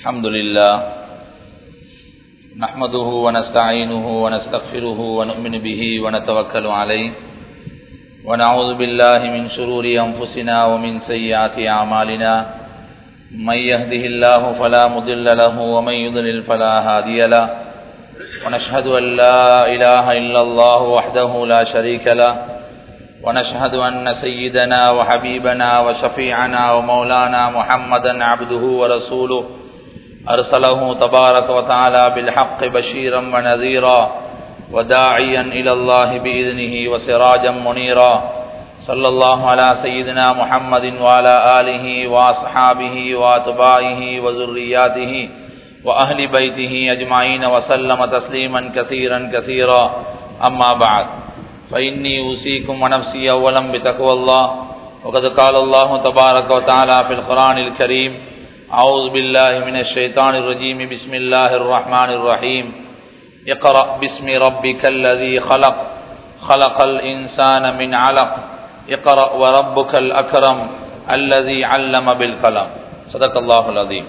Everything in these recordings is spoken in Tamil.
الحمد لله نحمده ونستعينه ونستغفره ونؤمن به ونتوكل عليه ونعوذ بالله من شرور أنفسنا ومن سيئات أعمالنا من يهده الله فلا مضل له ومن يضلل فلا هادي له ونشهد أن لا إله إلا الله وحده لا شريك له ونشهد أن سيدنا وحبيبنا وشفيعنا ومولانا محمدا عبده ورسوله أرسله تبارك وتعالى بالحق بشيرا ونذيرا وداعيا إلى الله بإذنه وسراجا منيرا صلى الله على سيدنا محمد وعلى آله وأصحابه وأتباعه وذرياته وأهل بيته أجمعين وسلم تسليما كثيرا كثيرا أما بعد فإني أوصيكم ونفسي أولا بتقوى الله وقد قال الله تبارك وتعالى في القرآن الكريم أعوذ بالله من الشيطان الرجيم بسم الله الرحمن الرحيم اقرأ باسم ربك الذي خلق خلق الإنسان من علق اقرأ وربك الأكرم الذي علم بالقلم صدق الله العظيم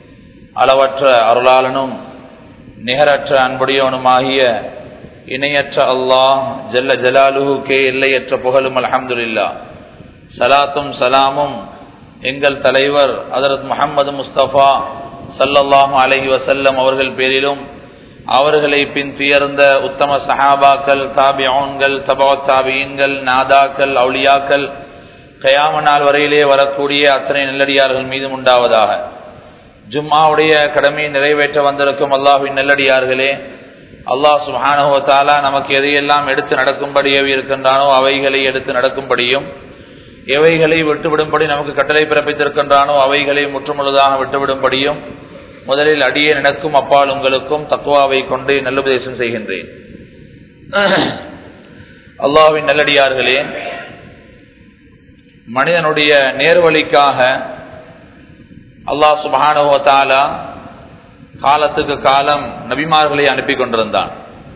அளவற்ற அருளாளனும் நிகரற்ற அன்புடையவனுமாகிய இணையற்ற அல்லாஹ் ஜல்ல ஜலாலுஹுக்கே எல்லையற்ற புகழும் அலமதுல்லா சலாத்தும் சலாமும் எங்கள் தலைவர் அதரத் முகமது முஸ்தபா சல்லல்லாஹு அலஹி வசல்லம் அவர்கள் பேரிலும் அவர்களை பின் துயர்ந்த உத்தம சஹாபாக்கள் தாபியோன்கள் தபா தாபியன்கள் நாதாக்கள் அவுளியாக்கள் கயாம நாள் வரையிலே வரக்கூடிய அத்தனை நெல்லடியார்கள் மீதும் உண்டாவதாக ஜும்மாவுடைய கடமையை நிறைவேற்ற வந்திருக்கும் அல்லாஹின் நெல்லடியார்களே அல்லாஹ் சுஹானுவத்தாலா நமக்கு எதையெல்லாம் எடுத்து நடக்கும்படி இருக்கின்றானோ அவைகளை எடுத்து நடக்கும்படியும் எவைகளை விட்டுவிடும்படி நமக்கு கட்டளை பிறப்பித்திருக்கின்றானோ அவைகளை முற்றுமுழுதாக விட்டுவிடும்படியும் முதலில் அடியே நடக்கும் அப்பால் உங்களுக்கும் தக்குவாவை கொண்டு நல்லுபதேசம் செய்கின்றேன் அல்லாவின் நல்லடியார்களே மனிதனுடைய நேர்வழிக்காக அல்லாஹ் சுபானுவத்தாலா காலத்துக்கு காலம் நபிமார்களை அனுப்பி கொண்டிருந்தான்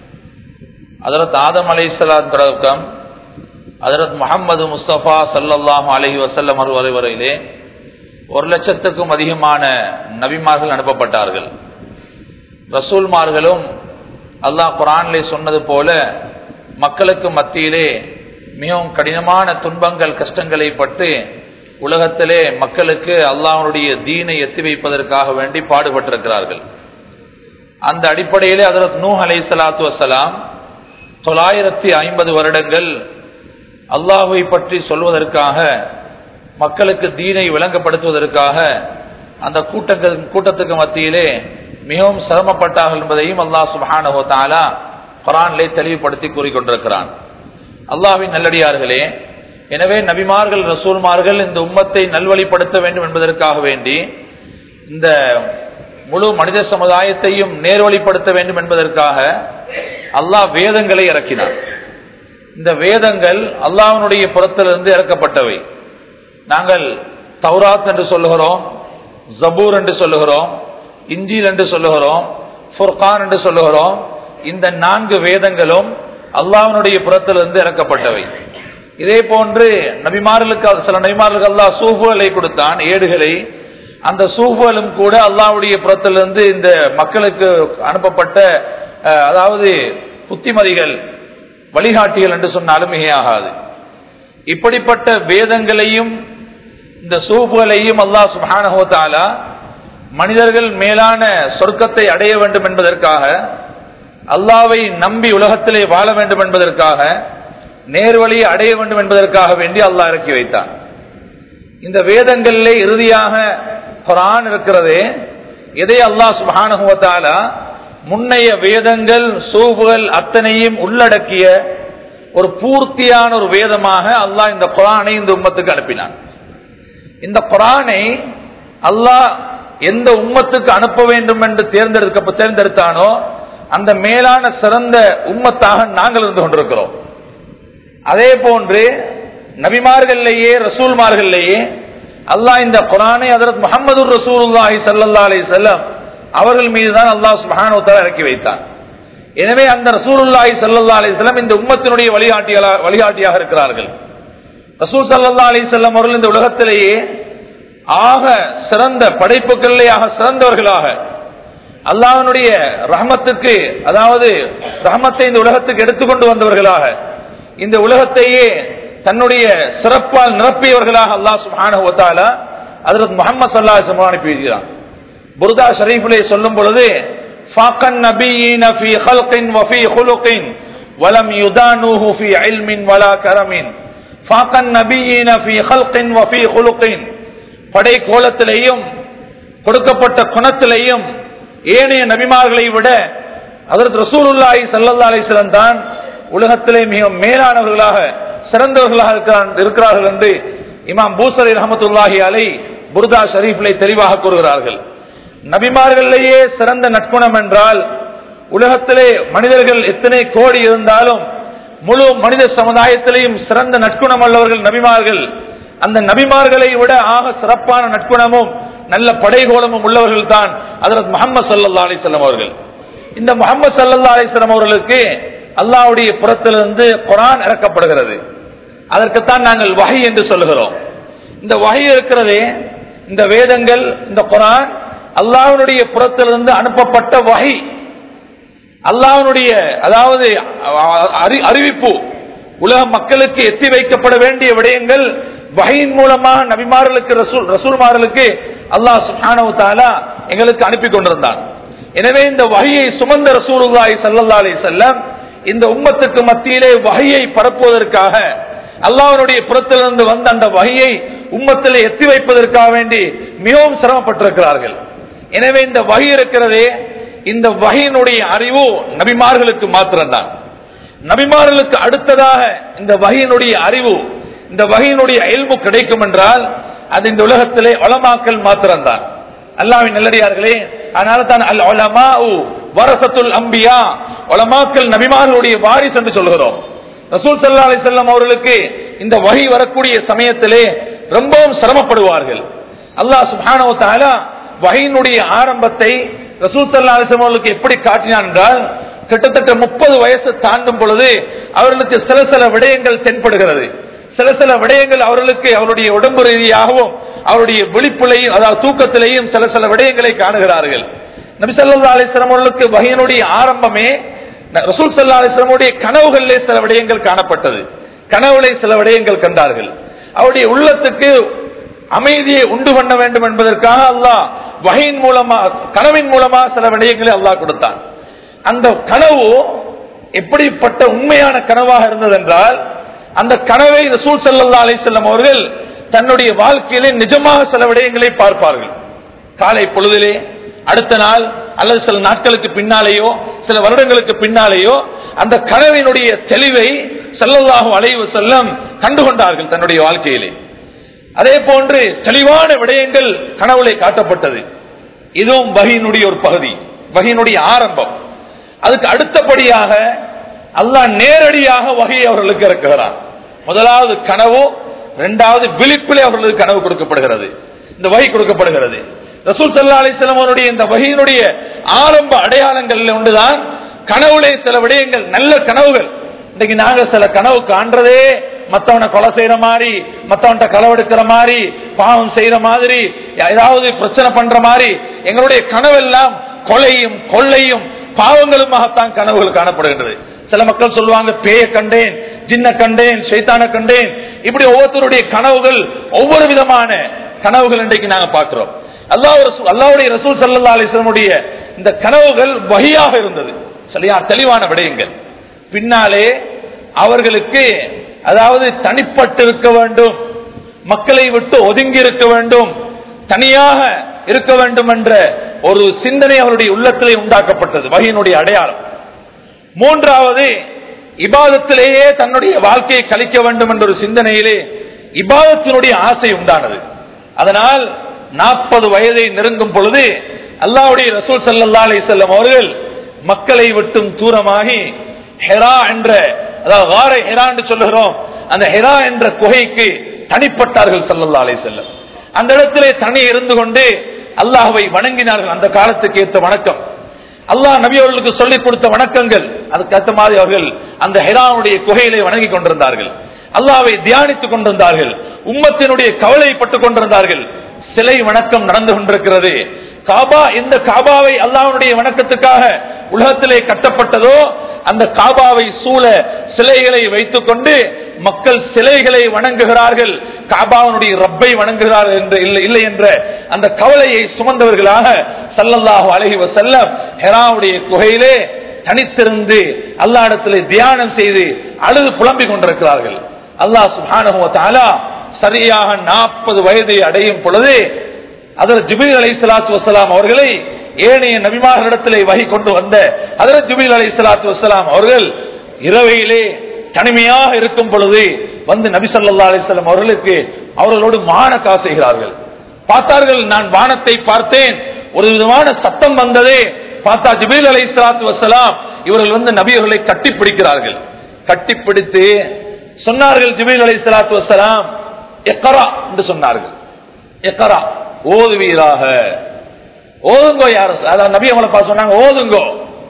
அதரத் ஆதம் அலை சலாம் தொடக்கம் அதரத் முகமது முஸ்தபா சல்லல்லாஹு அலஹி வசல்லம் வரை வரையிலே ஒரு லட்சத்துக்கும் அதிகமான நபிமார்கள் அனுப்பப்பட்டார்கள் ரசூல்மார்களும் அல்லாஹ் குரான்லே சொன்னது போல மக்களுக்கு மத்தியிலே மிகவும் கடினமான துன்பங்கள் கஷ்டங்களை பட்டு உலகத்திலே மக்களுக்கு அல்லாஹனுடைய தீனை எத்தி வைப்பதற்காக வேண்டி பாடுபட்டிருக்கிறார்கள் அந்த அடிப்படையிலே அதற்கு நூ அலை சலாத்து வசலாம் தொள்ளாயிரத்தி ஐம்பது வருடங்கள் அல்லாஹுவை பற்றி சொல்வதற்காக மக்களுக்கு தீனை விளங்கப்படுத்துவதற்காக அந்த கூட்டங்கள் கூட்டத்துக்கு மத்தியிலே மிகவும் சிரமப்பட்டார்கள் என்பதையும் அல்லாஹ் சுபானஹோ தாலா குரான்லே தெளிவுபடுத்தி கூறிக்கொண்டிருக்கிறான் அல்லாஹின் நல்லடியார்களே எனவே நபிமார்கள் ரசூல்மார்கள் இந்த உம்மத்தை நல்வழிப்படுத்த வேண்டும் என்பதற்காக வேண்டி இந்த முழு மனித சமுதாயத்தையும் நேர்வழிப்படுத்த வேண்டும் என்பதற்காக அல்லாஹ் வேதங்களை இறக்கினார் இந்த வேதங்கள் அல்லாஹனுடைய புறத்திலிருந்து இறக்கப்பட்டவை நாங்கள் தௌராத் என்று சொல்லுகிறோம் ஜபூர் என்று சொல்லுகிறோம் இஞ்சில் என்று சொல்லுகிறோம் ஃபுர்கான் என்று சொல்லுகிறோம் இந்த நான்கு வேதங்களும் அல்லாஹனுடைய புறத்திலிருந்து இறக்கப்பட்டவை இதே போன்று நபிமார்களுக்கு சில நபிமார்களுக்கு அல்லாஹ் சூஃபுகளை கொடுத்தான் ஏடுகளை அந்த சூஃபுகளும் கூட அல்லாவுடைய புறத்திலிருந்து இந்த மக்களுக்கு அனுப்பப்பட்ட அதாவது புத்திமதிகள் வழிகாட்டிகள் என்று சொன்னாலும் மிகையாகாது இப்படிப்பட்ட வேதங்களையும் இந்த சூஃபுகளையும் அல்லாஹ் சுபானஹோத்தாலா மனிதர்கள் மேலான சொர்க்கத்தை அடைய வேண்டும் என்பதற்காக அல்லாவை நம்பி உலகத்திலே வாழ வேண்டும் என்பதற்காக நேர்வழியை அடைய வேண்டும் என்பதற்காக வேண்டி அல்லாஹ் இறக்கி வைத்தான் இந்த வேதங்களிலே இறுதியாக குரான் இருக்கிறதே எதை அல்லாஹ் சுபானுவத்தால முன்னைய வேதங்கள் சூவுகள் அத்தனையும் உள்ளடக்கிய ஒரு பூர்த்தியான ஒரு வேதமாக அல்லாஹ் இந்த குரானை இந்த உம்மத்துக்கு அனுப்பினான் இந்த குரானை அல்லாஹ் எந்த உம்மத்துக்கு அனுப்ப வேண்டும் என்று தேர்ந்தெடுக்க தேர்ந்தெடுத்தானோ அந்த மேலான சிறந்த உம்மத்தாக நாங்கள் இருந்து கொண்டிருக்கிறோம் அதே போன்று நபிமார்கள்லேயே ரசூல்மார்கள்லேயே அல்லாஹ் இந்த குரானை அதற்கு முகமது ரசூல்லாஹி சல்லா அலி செல்லம் அவர்கள் மீதுதான் அல்லாஹ் சுபானுத்தால் இறக்கி வைத்தான் எனவே அந்த ரசூலுல்லாஹி சல்லா அலி செல்லம் இந்த உம்மத்தினுடைய வழிகாட்டியாக வழிகாட்டியாக இருக்கிறார்கள் ரசூல் சல்லா அலி செல்லம் அவர்கள் இந்த உலகத்திலேயே ஆக சிறந்த படைப்புகளிலே ஆக சிறந்தவர்களாக அல்லாஹ்வுடைய ரஹமத்துக்கு அதாவது ரஹமத்தை இந்த உலகத்துக்கு எடுத்துக்கொண்டு வந்தவர்களாக இந்த உலகத்தையே தன்னுடைய சிறப்பால் நிரப்பியவர்களாக அல்லாஹ் சுப்ஹானஹு வ தஆலா ஹஜ்ரத் முஹம்மது ஸல்லல்லாஹு அலைஹி வஸல்லம் அனுப்பி இருக்கிறான் புர்தா ஷரீஃபிலே சொல்லும் பொழுது ஃபாக்கன் நபியீன ஃபீ ஹல்கின் வ ஃபீ குலுகின் வலம் யுதானுஹு ஃபீ இல்மின் வலா கரமின் ஃபாக்கன் நபியீன ஃபீ ஹல்கின் வ ஃபீ குலுகின் படை கோலத்திலேயும் கொடுக்கப்பட்ட குணத்திலேயும் ஏனைய நபிமார்களை விட அதற்கு ரசூலுல்லாஹி ஸல்லல்லாஹு அலைஹி வஸல்லம் தான் உலகத்திலே மிக மேலானவர்களாக சிறந்தவர்களாக இருக்கிறான்- இருக்கிறார்கள் என்று இமாம் பூசரி ரஹமத்துல்லாஹி அலை புர்தா ஷரீஃபிலே தெளிவாக கூறுகிறார்கள் நபிமார்களிலேயே சிறந்த நற்குணம் என்றால் உலகத்திலே மனிதர்கள் எத்தனை கோடி இருந்தாலும் முழு மனித சமுதாயத்திலேயும் சிறந்த நற்குணம் உள்ளவர்கள் நபிமார்கள் அந்த நபிமார்களை விட ஆக சிறப்பான நற்குணமும் நல்ல படைகோலமும் உள்ளவர்கள் தான் அதற்கு முகமது சல்லா அலிசல்லம் அவர்கள் இந்த முகமது சல்லா அலிஸ்லாம் அவர்களுக்கு அல்லாஹ்வுடைய புறத்திலிருந்து குரான் இறக்கப்படுகிறது அதற்குத்தான் நாங்கள் வகை என்று சொல்லுகிறோம் இந்த வகை இருக்கிறதே இந்த வேதங்கள் இந்த குரான் அல்லாஹ்வுடைய புறத்திலிருந்து அனுப்பப்பட்ட வகை அல்லாஹ்வுடைய அதாவது அறி- அறிவிப்பு உலக மக்களுக்கு எத்தி வைக்கப்பட வேண்டிய விடயங்கள் வகையின் மூலமாக நபிமார்களுக்கு ரசூல் ரசூல்மார்களுக்கு அல்லாஹ் சுப்ஹானஹு தஆலா எங்களுக்கு அனுப்பி கொண்டிருந்தான் எனவே இந்த வகையை சுமந்த ரசூலுல்லாஹி ஸல்லல்லாஹு அலைஹி வஸல்லம் இந்த உம்மத்துக்கு மத்தியிலே வகையை பரப்புவதற்காக அல்லாஹ்வுடைய புறத்திலிருந்து வந்த அந்த வகையை உம்மத்திலே எத்தி வைப்பதற்காக வேண்டி மிகவும் சிரமப்பட்டிருக்கிறார்கள் எனவே இந்த வகை இருக்கிறதே இந்த வகையினுடைய அறிவு நபிமார்களுக்கு மாத்திரம்தான் நபிமார்களுக்கு அடுத்ததாக இந்த வகையினுடைய அறிவு இந்த வகையினுடைய இல்மு கிடைக்கும் என்றால் அது இந்த உலகத்திலே உலமாக்கல் மாத்திரம்தான் அல்லாவின் நல்லடியார்களே அதனால தான் அல் உலமா வரசத்துல் அம்பியா உலமாக்கல் நபிமார்களுடைய வாரிசு என்று சொல்கிறோம் ரசூல் சல்லா அலிசல்லாம் அவர்களுக்கு இந்த வகை வரக்கூடிய சமயத்திலே ரொம்பவும் சிரமப்படுவார்கள் அல்லாஹ் சுப்ஹானஹு வ தஆலா வகையினுடைய ஆரம்பத்தை ரசூல் சல்லா அலிஸ்லாம் அவர்களுக்கு எப்படி காட்டினான் என்றால் கிட்டத்தட்ட முப்பது வயசு தாண்டும் பொழுது அவர்களுக்கு சில சில விடயங்கள் தென்படுகிறது சில சில விடயங்கள் அவர்களுக்கு அவருடைய உடம்பு ரீதியாகவும் அவருடைய விழிப்புலையும் அதாவது தூக்கத்திலேயும் சில சில விடயங்களை காணுகிறார்கள் நபி ஸல்லல்லாஹு அலைஹி வஸல்லம் அவர்களுக்கு வகையினுடைய ஆரம்பமே ந- ரசூல் ஸல்லல்லாஹு அலைஹி வஸல்லம் உடைய கனவுகளிலே சில விடயங்கள் காணப்பட்டது கனவுலே சில விடயங்கள் கண்டார்கள் அவருடைய உள்ளத்துக்கு அமைதியை உண்டு பண்ண வேண்டும் என்பதற்காக அல்லாஹ் வகையின் மூலமா கனவின் மூலமா சில விடயங்களை அல்லாஹ் கொடுத்தான் அந்த கனவு எப்படிப்பட்ட உண்மையான கனவாக இருந்தது என்றால் அந்த கனவை ரசூல் ஸல்லல்லாஹு அலைஹி வஸல்லம் அவர்கள் தன்னுடைய வாழ்க்கையிலே நிஜமாக சில விடயங்களை பார்ப்பார்கள் காலை பொழுதிலே அடுத்த நாள் அல்லது சில நாட்களுக்கு பின்னாலேயோ சில வருடங்களுக்கு பின்னாலேயோ அந்த கனவினுடைய தெளிவை ஸல்லல்லாஹு அலைஹி வஸல்லம் கண்டுகொண்டார்கள் தன்னுடைய வாழ்க்கையிலே அதே போன்று தெளிவான விடயங்கள் கனவுலே காட்டப்பட்டது இதுவும் வகையினுடைய ஒரு பகுதி வகையினுடைய ஆரம்பம் அதுக்கு அடுத்தபடியாக அல்லாஹ் நேரடியாக வகை அவர்களுக்கு இருக்கிறான் முதலாவது கனவு இரண்டாவது விழிப்பிலே அவர்களுக்கு கனவு கொடுக்கப்படுகிறது இந்த வகை கொடுக்கப்படுகிறது ரசூல் சல்லா அலிஸ்லாம் அவருடைய இந்த வகையினுடைய ஆரம்ப அடையாளங்கள் ஒன்றுதான் கனவுலே சில விடயங்கள் நல்ல கனவுகள் இன்னைக்கு நாங்க சில கனவு காண்றதே மத்தவனை கொலை செய்யற மாதிரி மத்தவன்கிட்ட களவெடுக்கிற மாதிரி பாவம் செய்யற மாதிரி ஏதாவது பிரச்சனை பண்ற மாதிரி எங்களுடைய கனவெல்லாம் கொலையும் கொள்ளையும் பாவங்களுமாகத்தான் கனவுகள் காணப்படுகின்றது சில மக்கள் சொல்லுவாங்க பேய கண்டேன் ஜின்ன கண்டேன் சைத்தான கண்டேன் இப்படி ஒவ்வொருத்தருடைய கனவுகள் ஒவ்வொரு விதமான கனவுகள் இன்றைக்கு நாங்க பார்க்கிறோம் அல்லாஹ் ரசூ- அல்லாஹ்வுடைய ரசூல் சல்லா அலிஸ்லமுடைய இந்த கனவுகள் வகையாக இருந்தது சரியா தெளிவான விடயங்கள் பின்னாலே அவர்களுக்கு அதாவது தனிப்பட்டு இருக்க வேண்டும் மக்களை விட்டு ஒதுங்கி இருக்க வேண்டும் தனியாக இருக்க வேண்டும் என்ற ஒரு சிந்தனை அவருடைய உள்ளத்திலே உண்டாக்கப்பட்டது வகையினுடைய அடையாளம் மூன்றாவது இபாதத்திலேயே தன்னுடைய வாழ்க்கையை கழிக்க வேண்டும் என்ற ஒரு சிந்தனையிலே இபாதத்தினுடைய ஆசை உண்டானது அதனால் நாற்பது வயதை நெருங்கும் பொழுது அல்லாஹ்வுடைய ரசூல் ஸல்லல்லாஹு அலைஹி வஸல்லம் அவர்கள் மக்களை விட்டும் தூரமாகி ஹெரா என்ற அதாவது வாரை ஹெரா என்று சொல்லுகிறோம் அந்த ஹெரா என்ற குகைக்கு தனிப்பட்டார்கள் ஸல்லல்லாஹு அலைஹி வஸல்லம் அந்த இடத்திலே தனி இருந்து கொண்டு அல்லாஹ்வை வணங்கினார்கள் அந்த காலத்துக்கு ஏற்ற வணக்கம் அல்லாஹ் நபி அவர்களுக்கு சொல்லிக் கொடுத்த வணக்கங்கள் அதுக்கு ஏற்ற மாதிரி அவர்கள் அந்த ஹெராவுடைய குகையிலே வணங்கி கொண்டிருந்தார்கள் அல்லாஹ்வை தியானித்துக் கொண்டிருந்தார்கள் உம்மத்தினுடைய கவலைப்பட்டுக் கொண்டிருந்தார்கள் சிலை வணக்கம் நடந்து கொண்டிருக்கிறது காபா இந்த காபாவை அல்லாஹ்வுடைய வணக்கத்துக்காக உலகத்திலே கட்டப்பட்டதோ அந்த காபாவை சூழ சிலைகளை வைத்துக் கொண்டு மக்கள் சிலைகளை வணங்குகிறார்கள் காபாவுடைய ரப்பை வணங்குகிறார்கள் என்று இல்லை இல்லை என்ற அந்த கவலையை சுமந்தவர்களாக சல்லல்லாஹு அலைஹி வஸல்லம் ஹெராவுடைய குகையிலே தனித்திருந்து அல்லாஹ்விடத்திலே தியானம் செய்து அழுது புலம்பிக் கொண்டிருக்கிறார்கள் அல்லாஹ் சுப்ஹானஹு வ தஆலா சரியாக நாற்பது வயதை அடையும் பொழுது அதர் ஜிபில் அலை சலாத்து வசலாம் அவர்களை ஏனைய நபிமார்களிடத்திலே வகை கொண்டு வந்த அதர் ஜிபில் அலை சலாத்து வசலாம் அவர்கள் இரவையிலே தனிமையாக இருக்கும் பொழுது வந்து நபி ஸல்லல்லாஹு அலைஹி வஸல்லம் அவர்களுக்கு அவர்களோடு மானக்கா செய்கிறார்கள் பார்த்தார்கள் நான் வானத்தை பார்த்தேன் ஒரு விதமான சத்தம் வந்ததே பார்த்தா ஜிபீல் அலை சலாத்து வசலாம் இவர்கள் வந்து நபியர்களை கட்டிப்பிடிக்கிறார்கள் கட்டிப்பிடித்து சொன்னார்கள் ஜிபீல் அலை சலாத்து வசலாம் எக்கரா என்று சொன்னார்கள் எக்கரா ஓதுவீராக ஓதுங்கோ யார் அதான் நபி அவங்களை பார்த்து சொன்னாங்க ஓதுங்கோ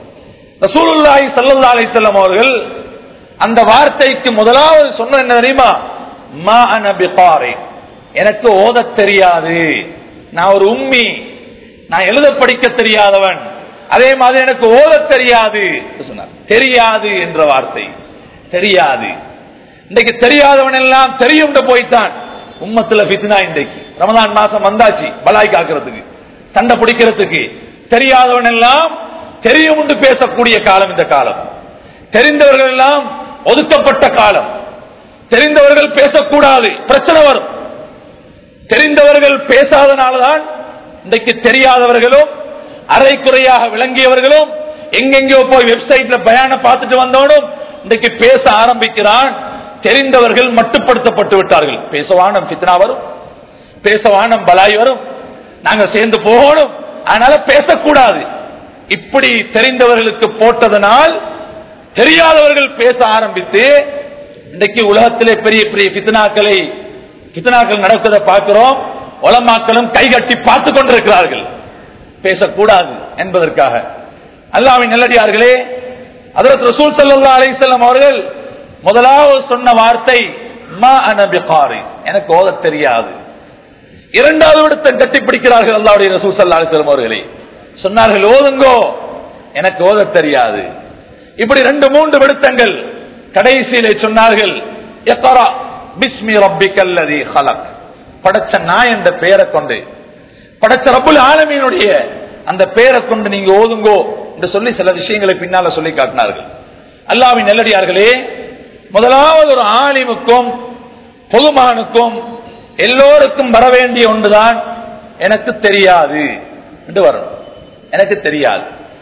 ரசூலுல்லாஹி ஸல்லல்லாஹு அலைஹி வஸல்லம் அவர்கள் அந்த வார்த்தைக்கு முதலாவது சொன்ன என்ன தெரியுமா மா அன பிகாரி எனக்கு ஓதத் தெரியாது நான் ஒரு உம்மி நான் எழுத படிக்க தெரியாதவன் அதே மாதிரி எனக்கு ஓதத் தெரியாது என்று சொன்னார் தெரியாது என்ற வார்த்தை தெரியாது இன்றைக்கு தெரியாதவன் எல்லாம் தெரியும் போய்த்தான் உம்மத்துல பித்னா இன்றைக்கு ரமதான் மாசம் வந்தாச்சு பலாய் காக்கிறதுக்கு சண்டை பிடிக்கிறதுக்கு தெரியாதவன் எல்லாம் தெரியும் என்று பேசக்கூடிய காலம் இந்த காலம் தெரிந்தவர்கள் எல்லாம் ஒதுக்கப்பட்ட காலம் தெரிந்தவர்கள் பேசக்கூடாது பிரச்சனை வரும் தெரிந்தவர்கள் பேசாதனால்தான் இன்றைக்கு தெரியாதவர்களும் அரைக்குறையாக விளங்கியவர்களும் எங்கெங்கயோ போய் வெப்சைட்ல பயான பார்த்துட்டு வந்தவனும் இன்றைக்கு பேச ஆரம்பிக்கிறான் தெரிந்தவர்கள் மட்டுப்படுத்தப்பட்டு விட்டார்கள் பேசவானம் பித்னா வரும் பேசவானம் பலாய் வரும் நாங்க சேர்ந்து போகணும் அதனால பேசக்கூடாது இப்படி தெரிந்தவர்களுக்கு போட்டதனால் தெரியாதவர்கள் பேச ஆரம்பித்து இன்றைக்கு உலகத்திலே பெரிய பெரிய பித்னாக்களை பித்னாக்கள் நடக்கிறத பார்க்கிறோம் உலமாக்களும் கைகட்டி பார்த்து கொண்டிருக்கிறார்கள் பேசக்கூடாது என்பதற்காக அல்லாவின் நல்லடியார்களே அதற்கு ரசூல் சல்லா அலிசல்லம் அவர்கள் முதலாவது சொன்ன வார்த்தை மா அன பிகாரி எனக்கு ஓத தெரியாது இரண்டாவது விடத்தை கட்டி பிடிக்கிறார்கள் அல்லாவுடைய ரசூல் சல்லா அலிசல்லம் அவர்களே சொன்னார்கள் ஓதுங்கோ எனக்கு ஓத தெரியாது இப்படி ரெண்டு மூன்று விடுத்தங்கள் கடைசியிலே சொன்னார்கள் எக்கரா பிஸ்மி ரப்பிக்கல்லதி ஹலக் படைச்ச நாய் என்ற பெயரை கொண்டு படைச்ச ரப்புல் ஆலமீனுடைய அந்த பெயரை கொண்டு நீங்க ஓதுங்கோ என்று சொல்லி சில விஷயங்களை பின்னால சொல்லி காட்டினார்கள் அல்லாவின் நெல்லடியார்களே முதலாவது ஒரு ஆலிமுக்கும் பொதுமானுக்கும் எல்லோருக்கும் வர வேண்டிய ஒன்றுதான் எனக்கு தெரியாது என்று வரணும் எனக்கு தெரியாது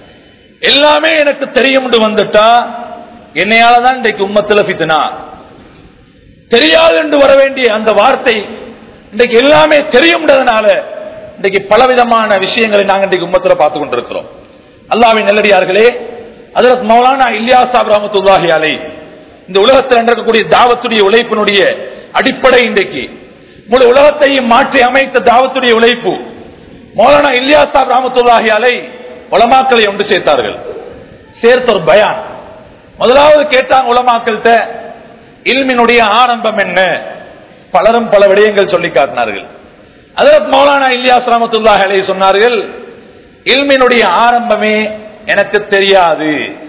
எல்லாமே எனக்கு தெரியும் என்று வந்துட்டா என்னையால தான் இன்றைக்கு உம்மத்துல பித்தனா தெரியாது என்று வர வேண்டிய அந்த வார்த்தை இன்றைக்கு எல்லாமே தெரியும்ன்றதுனால இன்றைக்கு பலவிதமான விஷயங்களை நாங்கள் இன்றைக்கு உம்மத்துல பார்த்து கொண்டிருக்கிறோம் அல்லாவின் நெல்லடியார்களே அதற்கு மௌலானா இல்லியாசாப் ரஹமத்துல்லாஹி அலை இந்த உலகத்தில் நடக்கக்கூடிய தாவத்துடைய உழைப்பினுடைய அடிப்படை இன்றைக்கு முழு உலகத்தையும் மாற்றி அமைத்த தாவத்துடைய உழைப்பு மௌலானா இல்லியாசாப் ரஹமத்துல்லாஹி அலை உலமாக்களை ஒன்று சேர்த்தார்கள் சேர்த்த ஒரு பயான் முதலாவது கேட்டாங்க உலமாக்கள்கிட்ட இல்மினுடைய ஆரம்பம் என்ன பலரும் பல விடயங்கள் சொல்லி காட்டினார்கள் அதற்கு மௌலானா இல்லியாஸ் ரஹமத்துல்லாஹி அலை சொன்னார்கள் இல்மினுடைய ஆரம்பமே எனக்கு தெரியாது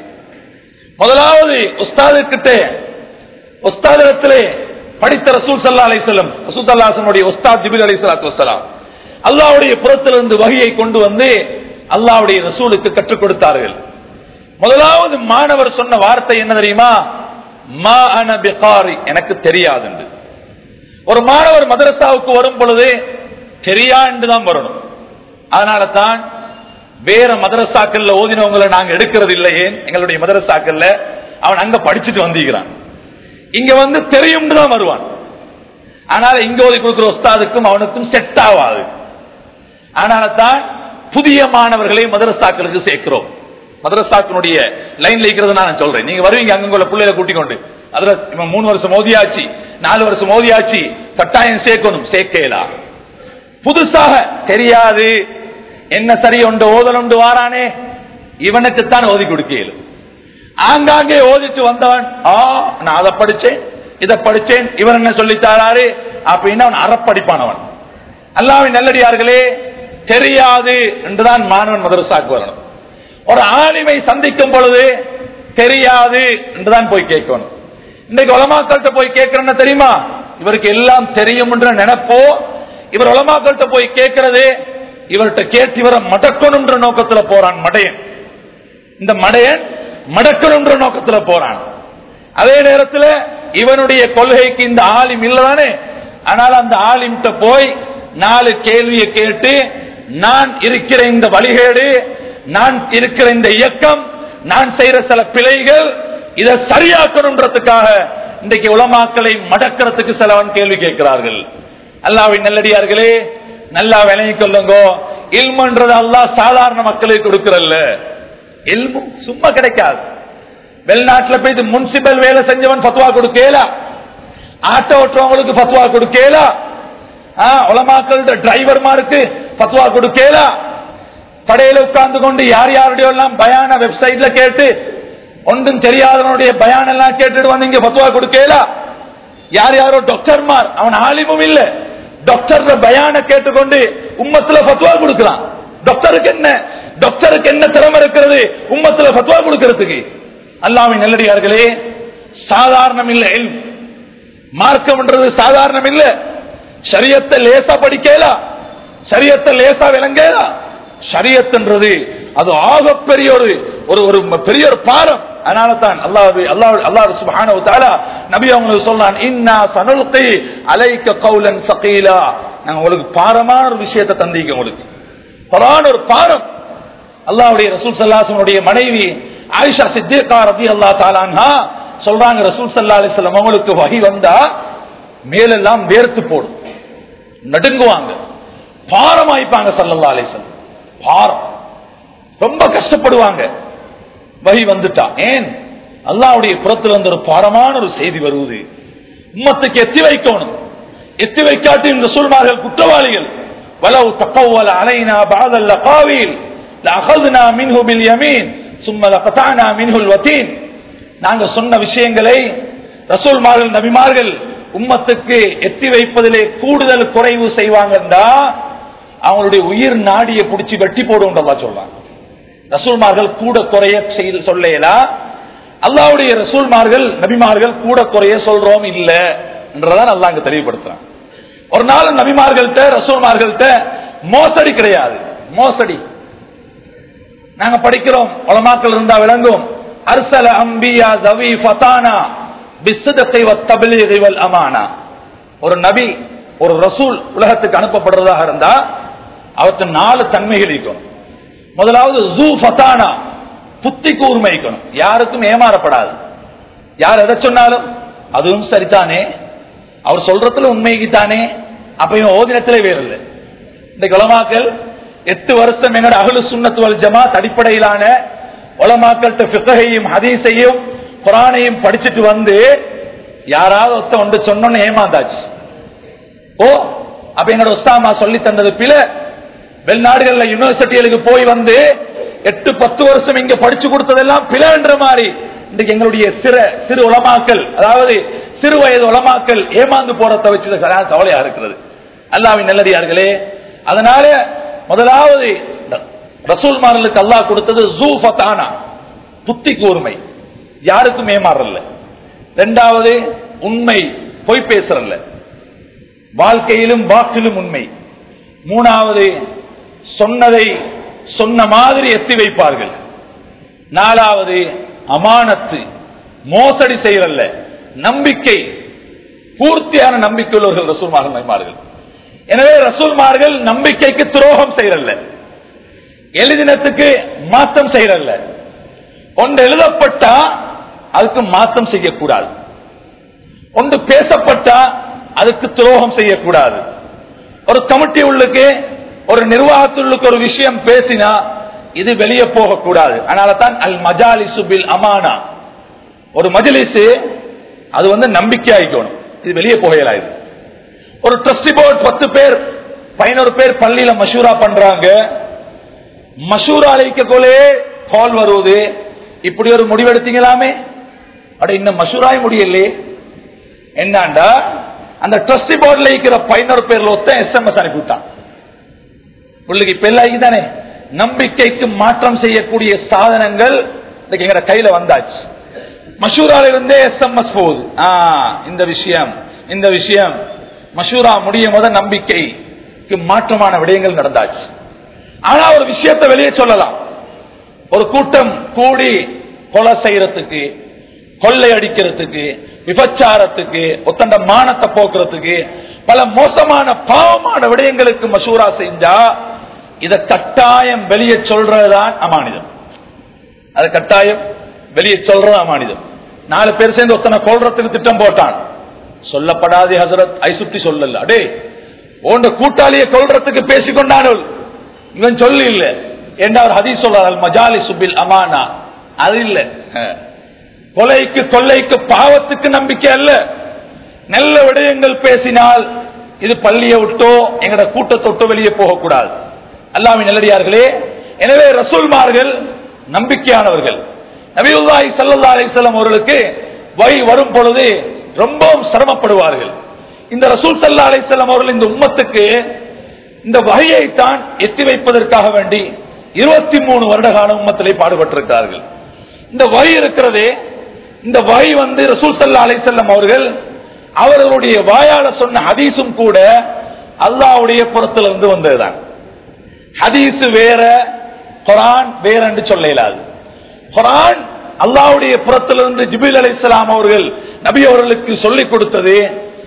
முதலாவது உஸ்தாது கிட்ட உஸ்தாதிடத்திலே படித்த ரசூல் சல்லா அலிசல்லம் ரசூல் சல்லாசனுடைய உஸ்தாத் ஜிபில் அலி சலாத்து வசலாம் அல்லாவுடைய புறத்திலிருந்து வகையை கொண்டு வந்து அல்லாவுடைய ரசூலுக்கு கற்றுக் கொடுத்தார்கள் முதலாவது மாணவர் சொன்ன வார்த்தை என்ன தெரியுமா மா அன பிகாரி எனக்கு தெரியாது என்று ஒரு மாணவர் மதரசாவுக்கு வரும் பொழுது தெரியா என்றுதான் வரணும் அதனால தான் வேற மதரசாக்கள்ல ஓதினவங்களை நாங்க எடுக்கிறது இல்லையே எங்களுடைய மதரசாக்கள்ல அவன் அங்க படிச்சுட்டு வந்திருக்கிறான் இங்க வந்து தெரியும் தான் வருவான் அதனால இங்க ஓதி கொடுக்கிற உஸ்தாதுக்கும் அவனுக்கும் செட் ஆகாது அதனால தான் புதிய மாணவர்களை மதரசாக்களுக்கு சேர்க்கிறோம் மதரசாக்களுடைய லைன்ல இருக்கிறது நான் சொல்றேன் நீங்க வருவீங்க அங்குள்ள பிள்ளைகளை கூட்டிக் கொண்டு அதுல இவன் மூணு வருஷம் மோதியாச்சு நாலு வருஷம் மோதியாச்சு கட்டாயம் சேர்க்கணும் சேர்க்கலாம் புதுசாக தெரியாது என்ன சரி ஒன்று ஓதல் ஒன்று வாரானே இவனுக்குத்தான் ஓதி கொடுக்கலும் ஆங்காங்கே ஓதிட்டு வந்தவன் ஆ நான் அதை படிச்சேன் இதை படிச்சேன் இவன் என்ன சொல்லித்தாராரு அப்படின்னு அவன் அறப்படிப்பானவன் அல்லாவின் நல்லடியார்களே தெரியாது என்றுதான் மாணவன் மதரசாக்கு வரணும் ஒரு ஆலிமை சந்திக்கும் பொழுது தெரியாது என்றுதான் போய் கேட்கணும் இன்னைக்கு உலமாக்கள்கிட்ட போய் கேட்கிறேன்னு தெரியுமா இவருக்கு எல்லாம் தெரியும் என்ற நினைப்போ இவர் உலமாக்கள்கிட்ட போய் கேட்கிறது இவர்கிட்ட கேட்டு இவரை மடக்கணும்ன்ற நோக்கத்துல போறான் மடையன் இந்த மடையன் மடக்கணும்ன்ற நோக்கத்துல போறான் அதே நேரத்தில் இவனுடைய கொள்கைக்கு இந்த ஆலிம் இல்லதானே ஆனால் அந்த ஆலிம்கிட்ட போய் நாலு கேள்வியை கேட்டு நான் இருக்கிற இந்த வழிகேடு நான் இருக்கிற இந்த இயக்கம் நான் செய்யற சில பிழைகள் இதை சரியாக்கணுன்றதுக்காக இன்றைக்கு உலமாக்களை மடக்கிறதுக்கு சிலவன் கேள்வி கேட்கிறார்கள் அல்லாவின் நல்லடியார்களே நல்லா விளங்கிக் கொள்ளுங்க இல்மன்றது அல்லாஹ் சாதாரண மக்களுக்கு கொடுக்கிறல்ல இல்மும் சும்மா கிடைக்காது வெளிநாட்டுல போய் முன்சிபல் வேலை செஞ்சவன் பத்துவா கொடுக்கல ஆட்டோ ஓட்டுறவங்களுக்கு பத்துவா கொடுக்கல உலமாக்கள் டிரைவர்மாருக்கு பத்துவா கொடுக்கல கடையில உட்கார்ந்து கொண்டு யார் யாருடைய எல்லாம் பயான வெப்சைட்ல கேட்டு ஒன்றும் தெரியாதவனுடைய பயான் எல்லாம் கேட்டுட்டு வந்து இங்க பத்துவா கொடுக்கல யார் யாரோ டாக்டர்மார் அவன் ஆலிமும் இல்ல டாக்டர் பயான கேட்டுக்கொண்டு உம்மத்துல பத்துவா கொடுக்கலாம் டாக்டருக்கு என்ன டாக்டருக்கு என்ன திறமை இருக்கிறது உம்மத்துல பத்துவா கொடுக்கிறதுக்கு அல்லாவின் நல்லடியார்களே சாதாரணம் இல்லை மார்க்கம்ன்றது சாதாரணம் இல்ல சரியத்தை லேசா படிக்கலா சரியத்தை லேசா விளங்கலா சரியத்துன்றது அது ஆகப்பெரிய ஒரு ஒரு ஒரு பெரிய ஒரு பாரம் அதனால தான் அல்லாஹ் அல்லாஹ் அல்லாஹ் சுப்ஹானஹு தஆலா நபி அவங்களுக்கு சொல்றான் இன்னா சனுல்கி அலைக்க கௌலன் சகீலா நாங்க உங்களுக்கு பாரமான ஒரு விஷயத்தை தந்திக்க உங்களுக்கு குர்ஆன் ஒரு பாரம் அல்லாஹ்வுடைய ரசூல் ஸல்லல்லாஹு அலைஹி மனைவி ஆயிஷா சித்திகா ரலியல்லாஹு தஆலா அன்ஹா சொல்றாங்க ரசூல் ஸல்லல்லாஹு அலைஹி வஸல்லம் அவங்களுக்கு வஹி வந்தா மேலெல்லாம் வேர்த்து போடும் நடுங்குவாங்க பாரமாயிப்பாங்க ஸல்லல்லாஹு அலைஹி வஸல்லம் பாரம் ரொம்ப கஷ்டப்படுவாங்க வகி வந்துட்டா ஏன் அல்லாவுடைய புறத்தில் வந்து ஒரு பாரமான ஒரு செய்தி வருவது உம்மத்துக்கு எத்தி வைக்கணும் எத்தி வைக்காட்டி இந்த சூழ்மார்கள் குற்றவாளிகள் வலவு தக்கவல அலைனா பாதல்ல காவில் அகதுனா மின்ஹு பில் யமீன் சும்ம லகதானா மின்ஹுல் வதீன் நாங்க சொன்ன விஷயங்களை ரசூல்மார்கள் நபிமார்கள் உம்மத்துக்கு எத்தி வைப்பதிலே கூடுதல் குறைவு செய்வாங்கன்றா அவங்களுடைய உயிர் நாடியை பிடிச்சி வெட்டி போடுன்றதா சொல்றாங்க ரசூல்மார்கள் கூட குறைய செய்து சொல்லலா அல்லாவுடைய ரசூல்மார்கள் நபிமார்கள் கூட குறைய சொல்றோம் இல்ல என்றதான் அல்லா அங்க தெளிவுபடுத்துறான் ஒரு நாள் நபிமார்கள்ட்ட ரசூல்மார்கள்ட்ட மோசடி கிடையாது மோசடி நாங்க படிக்கிறோம் உலமாக்கள் இருந்தா விளங்கும் அர்சல அம்பியா தவி ஃபதானா பிஸ்தத்தை வத்தபிலீகி வல் அமானா ஒரு நபி ஒரு ரசூல் உலகத்துக்கு அனுப்பப்படுறதாக இருந்தா அவற்றை நாலு தன்மைகள் இருக்கணும் முதலாவது ஜூ ஃபதானா புத்தி கூர்மை இருக்கணும் யாருக்கும் ஏமாறப்படாது யார் எதை சொன்னாலும் அதுவும் சரிதானே அவர் சொல்றதுல உண்மைக்கு தானே அப்ப இவன் ஓதினத்திலே வேறு இல்லை இந்த குலமாக்கள் எட்டு வருஷம் என்னோட அகலு சுண்ணத்துவல் ஜமாத் அடிப்படையிலான உலமாக்கள்கிட்ட பிசகையும் ஹதீஸையும் குரானையும் படிச்சுட்டு வந்து யாராவது ஒருத்த ஒன்று சொன்னோன்னு ஏமாந்தாச்சு ஓ அப்ப என்னோட உஸ்தாமா சொல்லி தந்தது பில வெளிநாடுகள்ல யூனிவர்சிட்டிகளுக்கு போய் வந்து எட்டு பத்து வருஷம் இங்க படிச்சு கொடுத்ததெல்லாம் பிளன்ற மாதிரி இன்றைக்கு எங்களுடைய சிறு சிறு உலமாக்கல் அதாவது சிறு வயது உலமாக்கல் ஏமாந்து போறத வச்சு கவலையா இருக்கிறது அல்லாவின் நல்லடியார்களே அதனால முதலாவது ரசூல்மார்களுக்கு அல்லாஹ் கொடுத்தது ஜூ ஃபத்தானா புத்தி கூர்மை யாருக்கும் ஏமாறல ரெண்டாவது உண்மை பொய் பேசுறல்ல வாழ்க்கையிலும் வாக்கிலும் உண்மை மூணாவது சொன்னதை சொன்ன மாதிரி எத்தி வைப்பார்கள் நாலாவது அமானத்து மோசடி செய்யறல்ல நம்பிக்கை பூர்த்தியான நம்பிக்கை உள்ளவர்கள் ரசூல்மார்கள் நபிமார்கள் எனவே ரசூல்மார்கள் நம்பிக்கைக்கு துரோகம் செய்யறல்ல எழுதினத்துக்கு மாற்றம் செய்யறல்ல ஒன்று எழுதப்பட்டா அதுக்கு மாற்றம் செய்யக்கூடாது ஒன்று பேசப்பட்டா அதுக்கு துரோகம் செய்யக்கூடாது ஒரு கமிட்டி உள்ளுக்கு ஒரு நிர்வாகத்துள்ளுக்கு ஒரு விஷயம் பேசினா இது வெளியே போகக்கூடாது அதனால தான் அல் மஜாலிசு பில் அமானா ஒரு மஜலிசு அது வந்து நம்பிக்கையாயிக்கணும் இது வெளியே போகலாம் இது ஒரு ட்ரஸ்டி போர்ட் பத்து பேர் பதினோரு பேர் பள்ளியில மஷூரா பண்றாங்க மஷூரா அழைக்கக்கோலே கால் வருவது இப்படி ஒரு முடிவெடுத்தீங்களாமே அட இன்னும் மஷூராய் முடியலே என்னாண்டா அந்த ட்ரஸ்டி போர்டில் இருக்கிற பதினோரு பேர்ல ஒருத்தன் எஸ்எம்எஸ் அனுப்பிவிட்டான் உள்ளுக்கு பெல்லாகி தானே நம்பிக்கைக்கு மாற்றம் செய்யக்கூடிய சாதனங்கள் இன்னைக்கு எங்க கையில வந்தாச்சு மஷூரால இருந்தே எஸ்எம்எஸ் போகுது ஆ இந்த விஷயம் இந்த விஷயம் மஷூரா முடியும் போது நம்பிக்கைக்கு மாற்றமான விடயங்கள் நடந்தாச்சு ஆனா ஒரு விஷயத்தை வெளியே சொல்லலாம் ஒரு கூட்டம் கூடி கொலை செய்யறதுக்கு கொள்ளை அடிக்கிறதுக்கு விபச்சாரத்துக்கு ஒத்தண்ட மானத்தை போக்குறதுக்கு பல மோசமான பாவமான விடயங்களுக்கு மசூரா செஞ்சா இத கட்டாயம் வெளியே சொல்றதுதான் அமானிதம் அது கட்டாயம் வெளியே சொல்றது அமானிதம் நாலு பேர் சேர்ந்து ஒத்தனை கொள்றதுக்கு திட்டம் போட்டான் சொல்லப்படாதே ஹசரத் ஐசுட்டி சொல்லல அடே உண்ட கூட்டாளியை கொள்றதுக்கு பேசிக்கொண்டானுள் இவன் சொல்லி இல்ல என்ன ஒரு ஹதீஸ் சொல்றார் மஜாலி சுபில் அமானா அது இல்ல கொலைக்கு கொள்ளைக்கு பாவத்துக்கு நம்பிக்கை அல்ல நல்ல விடயங்கள் பேசினால் இது பள்ளியை விட்டோ எங்கட கூட்டத்தை விட்டோ வெளியே போகக்கூடாது அல்லாமின் நல்லடியார்களே எனவே ரசூல்மார்கள் நம்பிக்கையானவர்கள் நபியுல்லாஹி ஸல்லல்லாஹு அலைஹி வஸல்லம் அவர்களுக்கு வை வரும் பொழுது ரொம்பவும் சிரமப்படுவார்கள் இந்த ரசூல் ஸல்லல்லாஹு அலைஹி வஸல்லம் அவர்கள் இந்த உம்மத்துக்கு இந்த வகையை தான் எத்தி வைப்பதற்காக வேண்டி இருபத்தி மூணு வருட கால உம்மத்திலே பாடுபட்டிருக்கிறார்கள் இந்த வகை இருக்கிறதே இந்த வகை வந்து ரசூல் சல்லா அலிசல்லம் அவர்கள் அவர்களுடைய வாயால சொன்ன ஹதீஸும் கூட அல்லாவுடைய புறத்திலிருந்து வந்ததுதான் ஹதீஸ் வேற குரான் வேற என்று சொல்ல இயலாது குரான் அல்லாவுடைய புறத்திலிருந்து ஜிபில் அலி இஸ்லாம் அவர்கள் நபி அவர்களுக்கு சொல்லிக் கொடுத்தது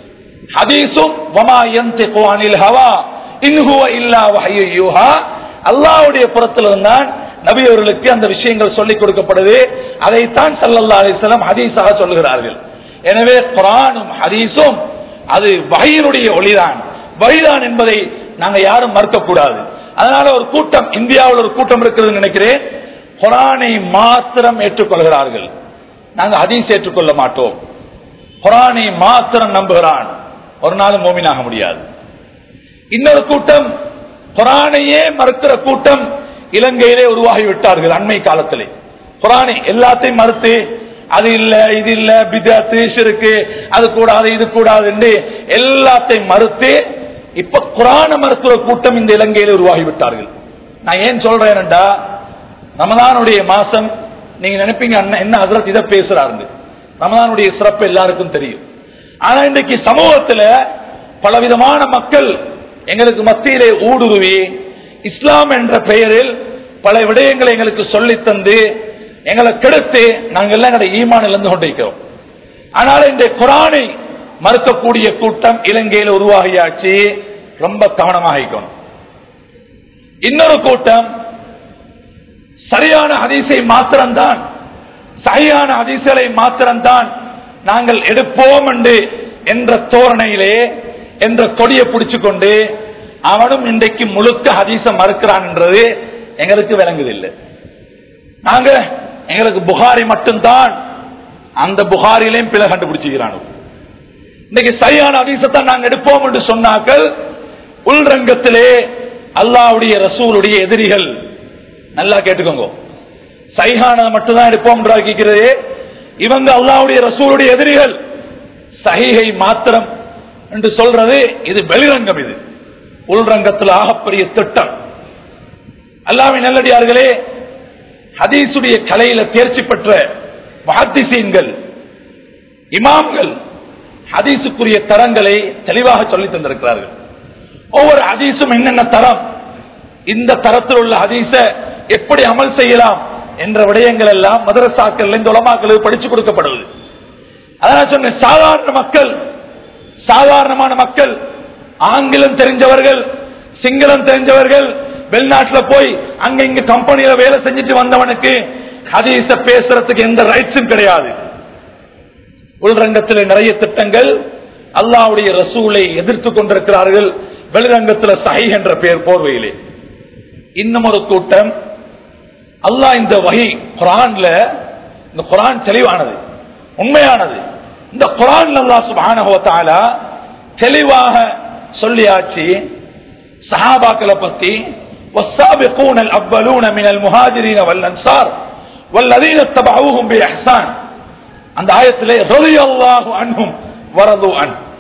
ஹதீஸும் வமா யந்திகு அனில் ஹவா இன்ஹுவ இல்லா வஹய்யு யூஹா அல்லாஹ்வுடைய புறத்திலிருந்தான் நபி அவர்களுக்கு அந்த விஷயங்கள் சொல்லிக் கொடுக்கப்படுது அதைத்தான் ஸல்லல்லாஹு அலைஹி வஸல்லம் ஹதீஸாக சொல்கிறார்கள் எனவே குர்ஆனும் ஹதீஸும் அது வஹீனுடைய ஒளிதான் வஹீதான் என்பதை நாங்க யாரும் மறுக்கக்கூடாது அதனால ஒரு கூட்டம் இந்தியாவில் ஒரு கூட்டம் இருக்கிறது நினைக்கிறேன் குரானை மாத்திரம் ஏற்றுக்கொள்கிறார்கள் நாங்க ஹதீஸ் ஏற்றுக்கொள்ள மாட்டோம் குரானை மாத்திரம் நம்புகிறான் ஒரு நாள் மோமினாக முடியாது இன்னொரு கூட்டம் குரானையே மறுக்கிற கூட்டம் இலங்கையிலே உருவாகி விட்டார்கள் அண்மை காலத்திலே குரானை எல்லாத்தையும் மறுத்து அது இல்ல இது இல்ல பிதத்து இருக்கு அது கூடாது இது கூடாது என்று எல்லாத்தையும் மறுத்து இப்ப குரான மறுக்கிற கூட்டம் இந்த இலங்கையில உருவாகி விட்டார்கள் நான் ஏன் சொல்றேன்டா ரமதானுடைய மாசம் நீங்க நினைப்பீங்க அண்ணன் என்ன ஹசரத் இதை பேசுறாரு ரமதானுடைய சிறப்பு எல்லாருக்கும் தெரியும் ஆனா இன்னைக்கு சமூகத்துல பலவிதமான மக்கள் எங்களுக்கு மத்தியிலே ஊடுருவி இஸ்லாம் என்ற பெயரில் பல விடயங்களை எங்களுக்கு சொல்லித் தந்து எங்களை கெடுத்து நாங்கள் எல்லாம் எங்களுடைய ஈமான் இழந்து கொண்டிருக்கிறோம் ஆனால் இந்த குரானை மறுக்கக்கூடிய கூட்டம் இலங்கையில் உருவாகியாச்சு ரொம்ப கவனமாக இருக்கணும் இன்னொரு கூட்டம் சரியான ஹதீஸை மாத்திரம்தான் சரியான ஹதீஸ்களை மாத்திரம்தான் நாங்கள் எடுப்போம் என்று என்ற தோரணையிலே என்ற கொடியை பிடிச்சுக்கொண்டு அவனும் இன்றைக்கு முழுக்க ஹதீச மறுக்கிறான் என்றது எங்களுக்கு விளங்குதில்லை நாங்க எங்களுக்கு புகாரி மட்டும்தான் அந்த புகாரிலையும் பிழை கண்டுபிடிச்சுக்கிறானு இன்னைக்கு சரியான ஹதீசத்தான் நாங்க எடுப்போம் என்று சொன்னாக்கள் உள்ரங்கத்திலே அல்லாவுடைய ரசூலுடைய எதிரிகள் நல்லா கேட்டுக்கோங்க சைஹானதை மட்டும்தான் எடுப்போம் கேட்கிறது இவங்க அல்லாவுடைய ரசூலுடைய எதிரிகள் சஹீகை மாத்திரம் என்று சொல்றது இது வெளிரங்கம் இது உள்ரங்கத்தில் ஆகப்பெரிய திட்டம் அல்லாவின் நல்லடியார்களே ஹதீசுடைய கலையில தேர்ச்சி பெற்ற மஹத்திசீன்கள் இமாம்கள் ஹதீசுக்குரிய தரங்களை தெளிவாக சொல்லி தந்திருக்கிறார்கள் ஒவ்வொரு ஹதீஸும் என்னென்ன தரம் இந்த தரத்தில் உள்ள ஹதீஸ எப்படி அமல் செய்யலாம் என்ற விடயங்கள் எல்லாம் மதரசாக்கள் இந்த உலமாக்களுக்கு படிச்சு கொடுக்கப்படுவது அதான் சொன்ன சாதாரண மக்கள் சாதாரணமான மக்கள் ஆங்கிலம் தெரிஞ்சவர்கள் சிங்களம் தெரிஞ்சவர்கள் வெளிநாட்டில் போய் அங்க இங்க கம்பெனியில வேலை செஞ்சுட்டு வந்தவனுக்கு ஹதீஸ பேசுறதுக்கு எந்த ரைட்ஸும் கிடையாது உள்ரங்கத்தில் நிறைய திட்டங்கள் அல்லாவுடைய ரசூலை எதிர்த்து கொண்டிருக்கிறார்கள் வெளிரங்கத்தில் சஹி என்ற பெயர் போர்வையிலே இன்னும் ஒரு கூட்டம் அல்லாஹ் இந்த வகை குரான்ல இந்த குரான் தெளிவானது உண்மையானது இந்த குரான் அல்லாஹ் சுப்ஹானஹு வ தஆலா தெளிவாக சொல்லியாச்சு சஹாபாக்களை பத்தி والسابقون الأولون من المهاجرين والأنصار والذين اتبعوهم بإحسان அந்த ஆயத்திலே ரலியல்லாஹு அன்ஹும் வரது அன்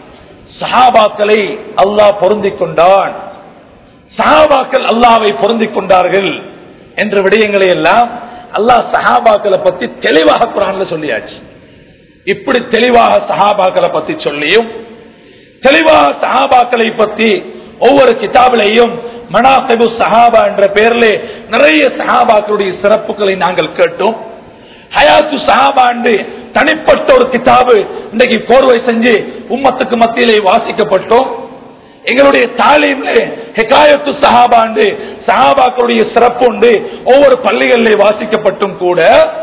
சஹாபாக்களை அல்லாஹ் பொருந்திக் கொண்டான் சஹாபாக்கள் அல்லாவை பொருந்திக் கொண்டார்கள் என்ற விடயங்களை எல்லாம் அல்லாஹ் சஹாபாக்களை பத்தி தெளிவாக குரான்ல சொல்லியாச்சு இப்படி தெளிவாக சஹாபாக்களை பத்தி சொல்லியும் தெளிவாக சஹாபாக்களை பத்தி ஒவ்வொரு கிதாபிலையும் மனாசிபு சஹாபா என்ற பெயரிலே நிறைய சஹாபாக்களுடைய சிறப்புகளை நாங்கள் கேட்டோம் ஹயாத்து சஹாபா என்று தனிப்பட்ட ஒரு கிதாபு இன்றைக்கு கோர்வை செஞ்சு உம்மத்துக்கு மத்தியிலே வாசிக்கப்பட்டோம் எங்களுடைய தாலீம்ல ஹெகாயத்து சஹாபா என்று சஹாபாக்களுடைய சிறப்பு உண்டு ஒவ்வொரு பள்ளிகளிலே வாசிக்கப்பட்டும் கூட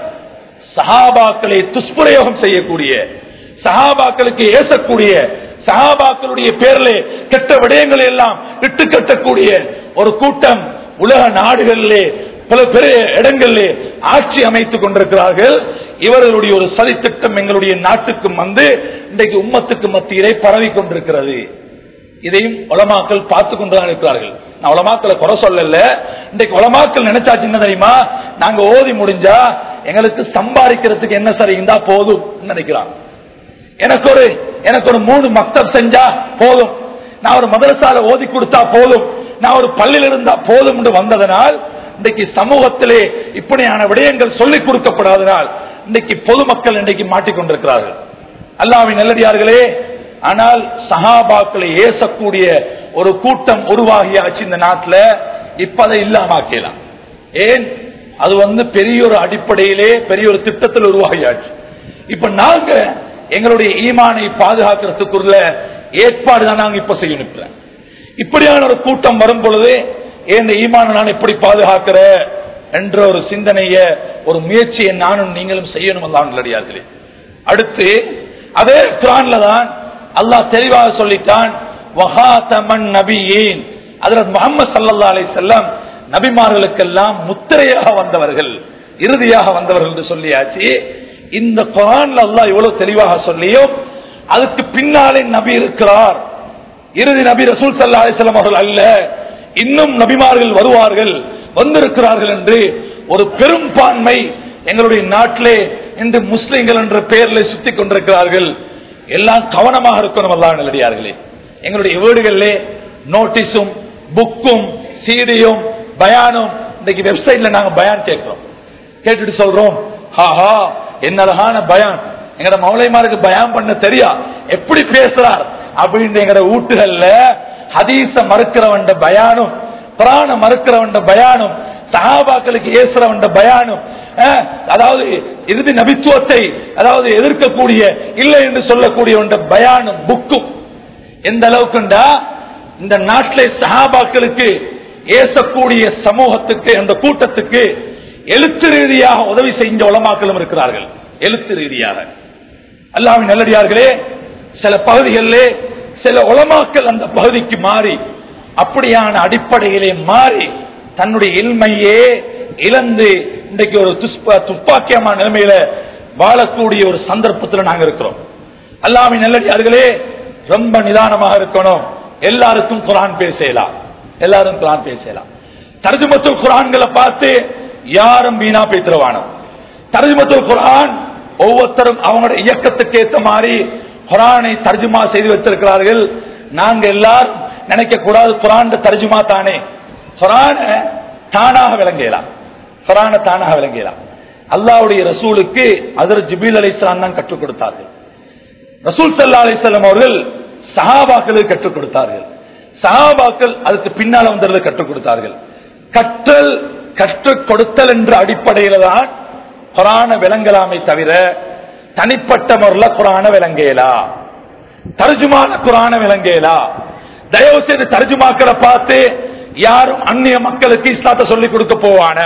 சஹாபாக்களை துஷ்பிரயோகம் செய்யக்கூடிய சஹாபாக்களுக்கு ஏசக்கூடிய சஹாபாக்களுடைய பேரிலே கெட்ட விடயங்களை எல்லாம் இட்டு கட்டக்கூடிய ஒரு கூட்டம் உலக நாடுகளிலே பல பெரிய இடங்களிலே ஆட்சி அமைத்துக் கொண்டிருக்கிறார்கள் இவர்களுடைய ஒரு சதித்திட்டம் எங்களுடைய நாட்டுக்கும் வந்து இன்றைக்கு உம்மத்துக்கு மத்தியிலே பரவி கொண்டிருக்கிறது இதையும் உலமாக்கள் பார்த்து கொண்டுதான் இருக்கிறார்கள் நான் உலமாக்களை குறை சொல்லல இன்றைக்கு உலமாக்கள் நினைச்சாச்சு என்ன தெரியுமா நாங்க ஓதி முடிஞ்சா எங்களுக்கு சம்பாதிக்கிறதுக்கு என்ன சரி இருந்தா போதும் நினைக்கிறான் எனக்கு ஒரு எனக்கு ஒரு மூணு மக்தப் செஞ்சா போதும் நான் ஒரு மதரசால ஓதி கொடுத்தா போதும் நான் ஒரு பள்ளியில் இருந்தா போதும் என்று வந்ததனால் இன்றைக்கு சமூகத்திலே இப்படியான விடயங்கள் சொல்லிக் கொடுக்கப்படாதனால் இன்றைக்கு பொதுமக்கள் இன்றைக்கு மாட்டிக்கொண்டிருக்கிறார்கள் அல்லாவின் நல்லடியார்களே ஆனால் சஹாபாக்களை ஏசக்கூடிய ஒரு கூட்டம் உருவாகியாச்சு இந்த நாட்டில் இப்ப அதை இல்லாமக்கலாம் ஏன் அது வந்து பெரிய ஒரு அடிப்படையிலே பெரிய ஒரு திட்டத்தில் உருவாகியாச்சு இப்ப நாங்க எங்களுடைய ஈமானை பாதுகாக்கிறதுக்குள்ள ஏற்பாடு தான் நாங்க இப்ப செய்யணும் இப்படியான ஒரு கூட்டம் வரும் பொழுது ஏன் ஈமான நான் எப்படி பாதுகாக்கிற என்ற ஒரு சிந்தனைய ஒரு முயற்சியை நானும் நீங்களும் செய்யணும் அல்லாங்களே அடுத்து அதே குரான்ல தான் அல்லாஹ் தெளிவாக சொல்லிட்டான் வஹாதமன் நபியேன் அதில் முகமது சல்லா அலை செல்லம் நபிமார்களுக்கெல்லாம் முத்திரையாக வந்தவர்கள் இறுதியாக வந்தவர்கள் என்று சொல்லியாச்சு இந்த குரான்ல அல்லாஹ் இவ்வளவு தெளிவாக சொல்லியும் அதுக்கு பின்னாலே நபி இருக்கிறார் இறுதி நபி ரசூல் சல்லா அலிஸ்லாம் அவர்கள் அல்ல இன்னும் நபிமார்கள் வருவார்கள் வந்திருக்கிறார்கள் என்று ஒரு பெரும்பான்மை எங்களுடைய நாட்டிலே இன்று முஸ்லிம்கள் என்ற பெயரில் சுத்தி கொண்டிருக்கிறார்கள் எல்லாம் கவனமாக இருக்கணும் எல்லாம் நல்லடியார்களே எங்களுடைய வீடுகளிலே நோட்டீஸும் புக்கும் சீடியும் பயானும் இன்னைக்கு வெப்சைட்ல நாங்க பயான் கேட்கிறோம் கேட்டுட்டு சொல்றோம் ஹாஹா என்ன அழகான பயான் எங்கட மௌலைமாருக்கு பயான் பண்ண தெரியா எப்படி பேசுறார் அப்படின்னு எங்கட வீட்டுகள்ல ஹதீச மறுக்கிறவன் பயானும் புராண மறுக்கிறவன் பயானும் சஹாபாக்களுக்கு ஏசுறவன் பயானும் அஹ், அதாவது இறுதி நபித்துவத்தை அதாவது எதிர்க்கக்கூடிய இல்லை என்று சொல்லக்கூடிய பயானும் புக்கும் எந்த அளவுக்குண்டா இந்த நாட்டிலே சஹாபாக்களுக்கு ஏசக்கூடிய சமூகத்துக்கு அந்த கூட்டத்துக்கு எழுத்து ரீதியாக உதவி செஞ்ச உலமாக்களும் இருக்கிறார்கள் எழுத்து ரீதியாக அல்லாவின் நல்லடியார்களே சில பகுதிகளிலே சில உலமாக்கள் அந்த பகுதிக்கு மாறி அப்படியான அடிப்படையிலே மாறி தன்னுடைய இல்மையே இழந்து இன்றைக்கு ஒரு துஷ்ப துப்பாக்கியமான நிலைமையில வாழக்கூடிய ஒரு சந்தர்ப்பத்தில் நாங்க இருக்கிறோம் அல்லாவின் நல்லடியார்களே ரொம்ப நிதானமாக இருக்கணும் எல்லாருக்கும் குரான் பேசலாம் எல்லாரும் குரான் பேசலாம் தர்ஜுமத்துல் குரான்களை பார்த்து யாரும் வீணா பேத்துருவானோ தர்ஜுமத்துல் குரான் ஒவ்வொருத்தரும் அவங்களோட இயக்கத்துக்கு ஏத்த மாதிரி குரானை தர்ஜுமா செய்து வச்சிருக்கிறார்கள் நாங்க எல்லாரும் நினைக்க கூடாது குரான் தர்ஜுமா தானே குரான தானாக விளங்கலாம் குரான தானாக விளங்கலாம் அல்லாவுடைய ரசூலுக்கு அதர் ஜிபில் அலி தான் கற்றுக் கொடுத்தார்கள் ரசூல் சல்லா அலிஸ்லாம் அவர்கள் சஹாபாக்களுக்கு கற்றுக் கொடுத்தார்கள் சஹாபாக்கள் அதுக்கு பின்னால் வந்ததை கற்றுக் கொடுத்தார்கள் கற்றல் கற்றுக் கொடுத்தல் என்ற அடிப்படையில தான் குரான விளங்கலாமை தவிர தனிப்பட்ட முறையில் குரான விளங்கேலா தர்ஜுமான குரான விளங்கேலா தயவு செய்து தர்ஜுமாக்களை பார்த்து யாரும் அந்நிய மக்களுக்கு இஸ்லாத்தை சொல்லிக் கொடுக்க போவான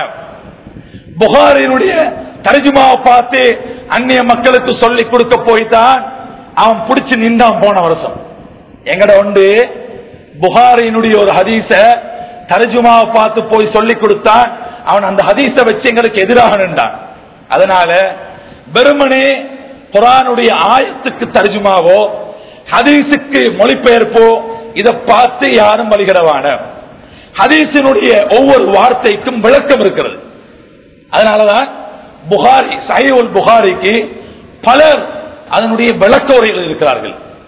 புகாரினுடைய தர்ஜுமாவை பார்த்து அந்நிய மக்களுக்கு சொல்லிக் கொடுக்க போய்தான் அவன் பிடிச்சு நின்றான் போன வருஷம் எங்கட உண்டு புகாரினுடைய ஒரு ஹதீஸ தர்ஜுமாவை பார்த்து போய் சொல்லிக் கொடுத்தான் அவன் அந்த ஹதீஸ வச்சு எங்களுக்கு எதிராக நின்றான் அதனால வெறுமனே குரானுடைய ஆயத்துக்கு தர்ஜுமாவோ ஹதீஸுக்கு மொழிபெயர்ப்போ இதை பார்த்து யாரும் வழிகிறவான ஹதீஸினுடைய ஒவ்வொரு வார்த்தைக்கும் விளக்கம் இருக்கிறது அதனாலதான் புகாரி சஹீவுல் புகாரிக்கு பலர் அதனுடைய விளக்க உரைகள் இருக்கிறார்கள்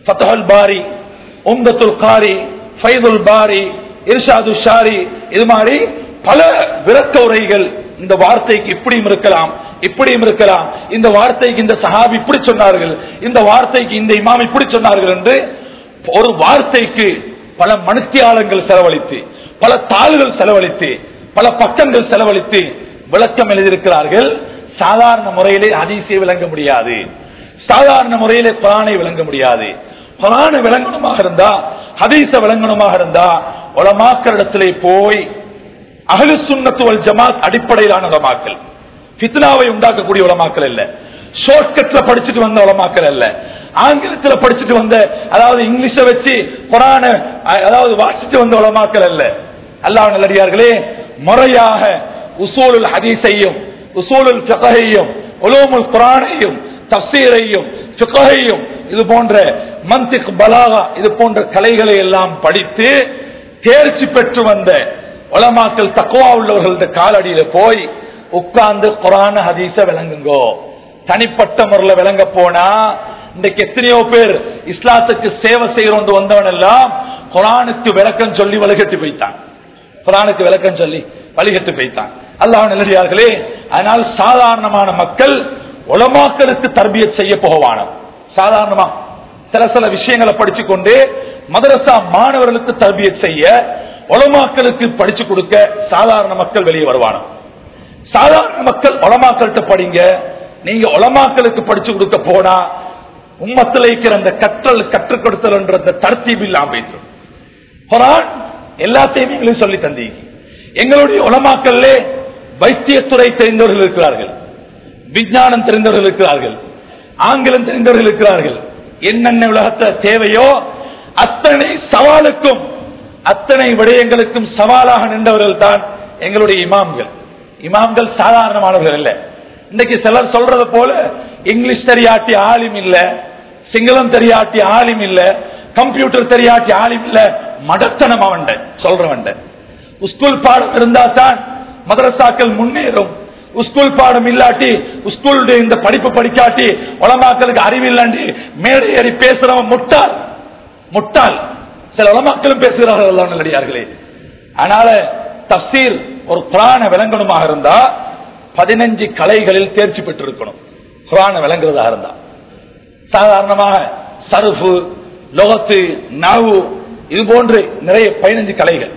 ஃபத்தஹல் பாரி உம்தத்துல் காரி ஃபைதுல் பாரி இர்ஷாது ஷாரி இது மாதிரி பல விளக்க உரைகள் இந்த வார்த்தைக்கு இப்படியும் இருக்கலாம் இப்படியும் இருக்கலாம் இந்த வார்த்தைக்கு இந்த சஹாபி இப்படி சொன்னார்கள் இந்த வார்த்தைக்கு இந்த இமாம் இப்படி சொன்னார்கள் என்று ஒரு வார்த்தைக்கு பல மனுத்தியாளங்கள் செலவழித்து பல தாள்கள் செலவழித்து பல பக்கங்கள் செலவழித்து விளக்கம் எழுதியிருக்கிறார்கள் சாதாரண முறையிலே ஹதீஸை விளங்க முடியாது சாதாரண முறையிலே குரானை விளங்க முடியாது குரானை விளங்கணுமாக இருந்தா ஹதீஸ விளங்கணுமாக இருந்தா உலமாக்களிடத்திலே போய் அகலு சுண்ணத்துவல் ஜமாத் அடிப்படையிலான உலமாக்கல் ஃபித்னாவை உண்டாக்கக்கூடிய உலமாக்கல் இல்ல ஷார்ட்கட்ல படிச்சுட்டு வந்த உலமாக்கல் அல்ல ஆங்கிலத்துல படிச்சுட்டு வந்த அதாவது இங்கிலீஷ வச்சு குரான அதாவது வாசிச்சு வந்த உலமாக்கல் அல்ல அல்லாஹ் நல்லடியார்களே முறையாக உசூலுல் ஹதீஸையும் உசூலுல் ஃபிக்ஹையும் உலூமுல் குரானையும் தப்சீரையும் ஃபிக்ஹையும் இது போன்ற மந்திக் பலாகா இது போன்ற கலைகளை எல்லாம் படித்து தேர்ச்சி பெற்று வந்த உலமாக்கள் தக்குவா உள்ளவர்கள்ட்ட காலடியில போய் உட்கார்ந்து குரான ஹதீஸ விளங்குங்கோ தனிப்பட்ட முறையில் விளங்க போனா இன்றைக்கு எத்தனையோ பேர் இஸ்லாத்துக்கு சேவை செய்யறோம் வந்தவன் எல்லாம் குரானுக்கு விளக்கம் சொல்லி வழிகட்டு போய்த்தான் குரானுக்கு விளக்கம் சொல்லி வழிகட்டு போய்த்தான் அல்லாஹ் நல்லடியார்களே அதனால் சாதாரணமான மக்கள் உலமாக்களுக்கு தர்பியத் செய்ய போகவான சாதாரணமா சில சில விஷயங்களை படிச்சு கொண்டு மதரசா மாணவர்களுக்கு தர்பியத் செய்ய உலமாக்களுக்கு படிச்சு கொடுக்க சாதாரண மக்கள் வெளியே வருவானோ சாதாரண மக்கள் உலமாக்கள்கிட்ட படிங்க நீங்க உலமாக்களுக்கு படிச்சு கொடுக்க போனா உம்மத்தில் இருக்கிற அந்த கற்றல் கற்றுக் கொடுத்தல் என்ற அந்த தர்த்தீப் இல்லாம போயிட்டு குரான் எல்லாத்தையுமே எங்களுக்கு சொல்லி தந்தீங்க எங்களுடைய உலமாக்கல்ல வைத்தியத்துறை தெரிந்தவர்கள் இருக்கிறார்கள் விஞ்ஞானம் தெரிந்தவர்கள் இருக்கிறார்கள் ஆங்கிலம் தெரிந்தவர்கள் இருக்கிறார்கள் என்னென்ன உலகத்தை தேவையோ அத்தனை சவாலுக்கும் அத்தனை விடயங்களுக்கும் சவாலாக நின்றவர்கள் தான் எங்களுடைய இமாம்கள் இமாம்கள் சாதாரணமானவர்கள் இல்ல இன்னைக்கு சிலர் சொல்றது போல இங்கிலீஷ் தெரியாட்டி ஆலிம் இல்ல சிங்களம் தெரியாட்டி ஆலிம் இல்ல கம்ப்யூட்டர் தெரியாட்டி ஆலிம் இல்ல மடத்தனம் அவன் சொல்றவன் ஸ்கூல் பாடம் இருந்தா தான் மதரசாக்கள் முன்னேறும் ஸ்கூல் பாடம் இல்லாட்டி ஸ்கூலுடைய இந்த படிப்பு படிக்காட்டி உலமாக்களுக்கு அறிவில்லாண்டி மேடை ஏறி பேசுறவன் முட்டாள் முட்டாள் சில உலமாக்களும் பேசுகிறார்கள் நல்லடியார்களே அதனால தப்சீர் ஒரு குரான விளங்கணுமாக இருந்தா பதினஞ்சு கலைகளில் தேர்ச்சி பெற்றிருக்கணும் குரான விளங்குறதாக இருந்தா சாதாரணமாக சருஃபு லொகத்து நவு இது போன்று நிறைய பதினஞ்சு கலைகள்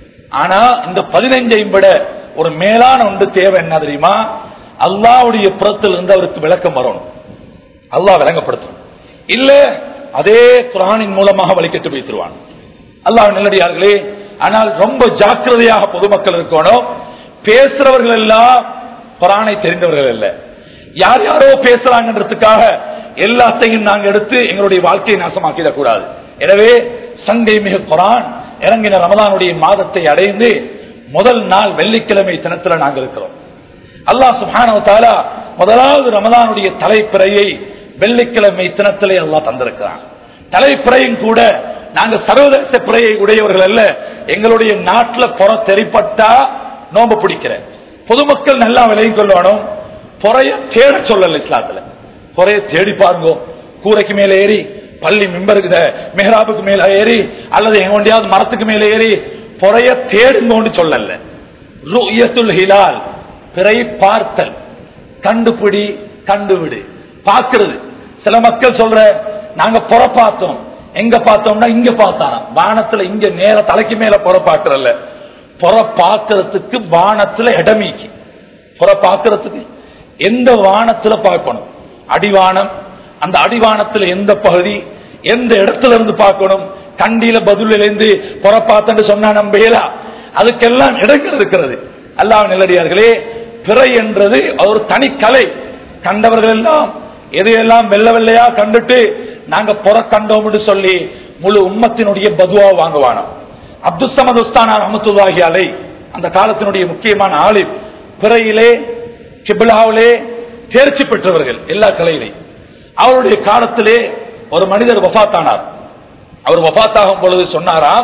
ஆனா இந்த பதினஞ்சையும் விட ஒரு மேலான ஒன்று தேவை என்ன தெரியுமா அல்லாவுடைய புறத்தில் இருந்து அவருக்கு விளக்கம் வரணும் அல்லாஹ் விளங்கப்படுத்தணும் இல்ல அதே குரானின் மூலமாக வழிகட்டு வைத்திருவான் அல்லாஹ் நல்லடியார்களே ஆனால் ரொம்ப ஜாக்கிரதையாக பொதுமக்கள் இருக்கணும் பேசுறவர்கள் எல்லாம் குரானை தெரிந்தவர்கள் அல்ல யார் யாரோ பேசுறாங்கன்றதுக்காக எல்லாத்தையும் நாங்க எடுத்து எங்களுடைய வாழ்க்கையை நாசமாக்கிடக் கூடாது எனவே சங்கை மிகு குரான் இறங்கின ரமதானுடைய மாதத்தை அடைந்து முதல் நாள் வெள்ளிக்கிழமை தினத்துல நாங்கள் இருக்கிறோம் அல்லாஹ் சுபான முதலாவது ரமதானுடைய தலைப்பிறையை வெள்ளிக்கிழமை தினத்திலே அல்லாஹ் தந்திருக்கிறான் தலைப்பிறையும் கூட நாங்க சர்வதேச பிறையை உடையவர்கள் அல்ல எங்களுடைய நாட்டில் புற தெரிப்பட்டா நோம்பு பிடிக்கிற பொதுமக்கள் நல்லா விலகி கொள்ளணும் பொறைய தேட சொல்லல இஸ்லாத்துல பொறைய தேடி பாருங்க கூரைக்கு மேல ஏறி பள்ளி மிம்பருக்கு மெஹராபுக்கு மேல ஏறி அல்லது எங்கொண்டியாவது மரத்துக்கு மேல ஏறி பொறைய தேடுங்கோன்னு சொல்லல ருயத்துல் ஹிலால் பிறை பார்த்தல் கண்டுபிடி கண்டுவிடு பார்க்கிறது சில மக்கள் சொல்ற நாங்க புற பார்த்தோம் எங்க பார்த்தோம்னா இங்க பார்த்தானா வானத்துல இங்க நேர தலைக்கு மேல புற பார்க்கறல்ல புற பார்க்கறதுக்கு வானத்துல இடமீக்கி புற பார்க்கறதுக்கு எந்த வானத்துல பார்க்கணும் அடிவானம் அந்த அடிவானத்துல எந்த பகுதி எந்த இடத்துல இருந்து பார்க்கணும் கண்டியில பதில இருந்து புற பார்த்தன்னு சொன்னா நம்பையலா அதுக்கெல்லாம் இடங்கள் இருக்கிறது அல்லாஹ் நிலடியார்களே பிறை என்றது ஒரு தனி கலை கண்டவர்கள் எல்லாம் எதையெல்லாம் வெள்ள வெள்ளையா கண்டுட்டு நாங்க புற கண்டோம்னு சொல்லி முழு உம்மத்தினுடைய பதுவா வாங்குவானோம் அப்துல் சமத் உஸ்தானா ரஹமத்துல்லாஹி அலை அந்த காலத்தினுடைய முக்கியமான ஆளிப் பிறையிலே கிபிலாவிலே தேர்ச்சி பெற்றவர்கள் எல்லா கலையிலையும் அவருடைய காலத்திலே ஒரு மனிதர் வஃத்தானார் அவர் வஃத்தாகும் பொழுது சொன்னாராம்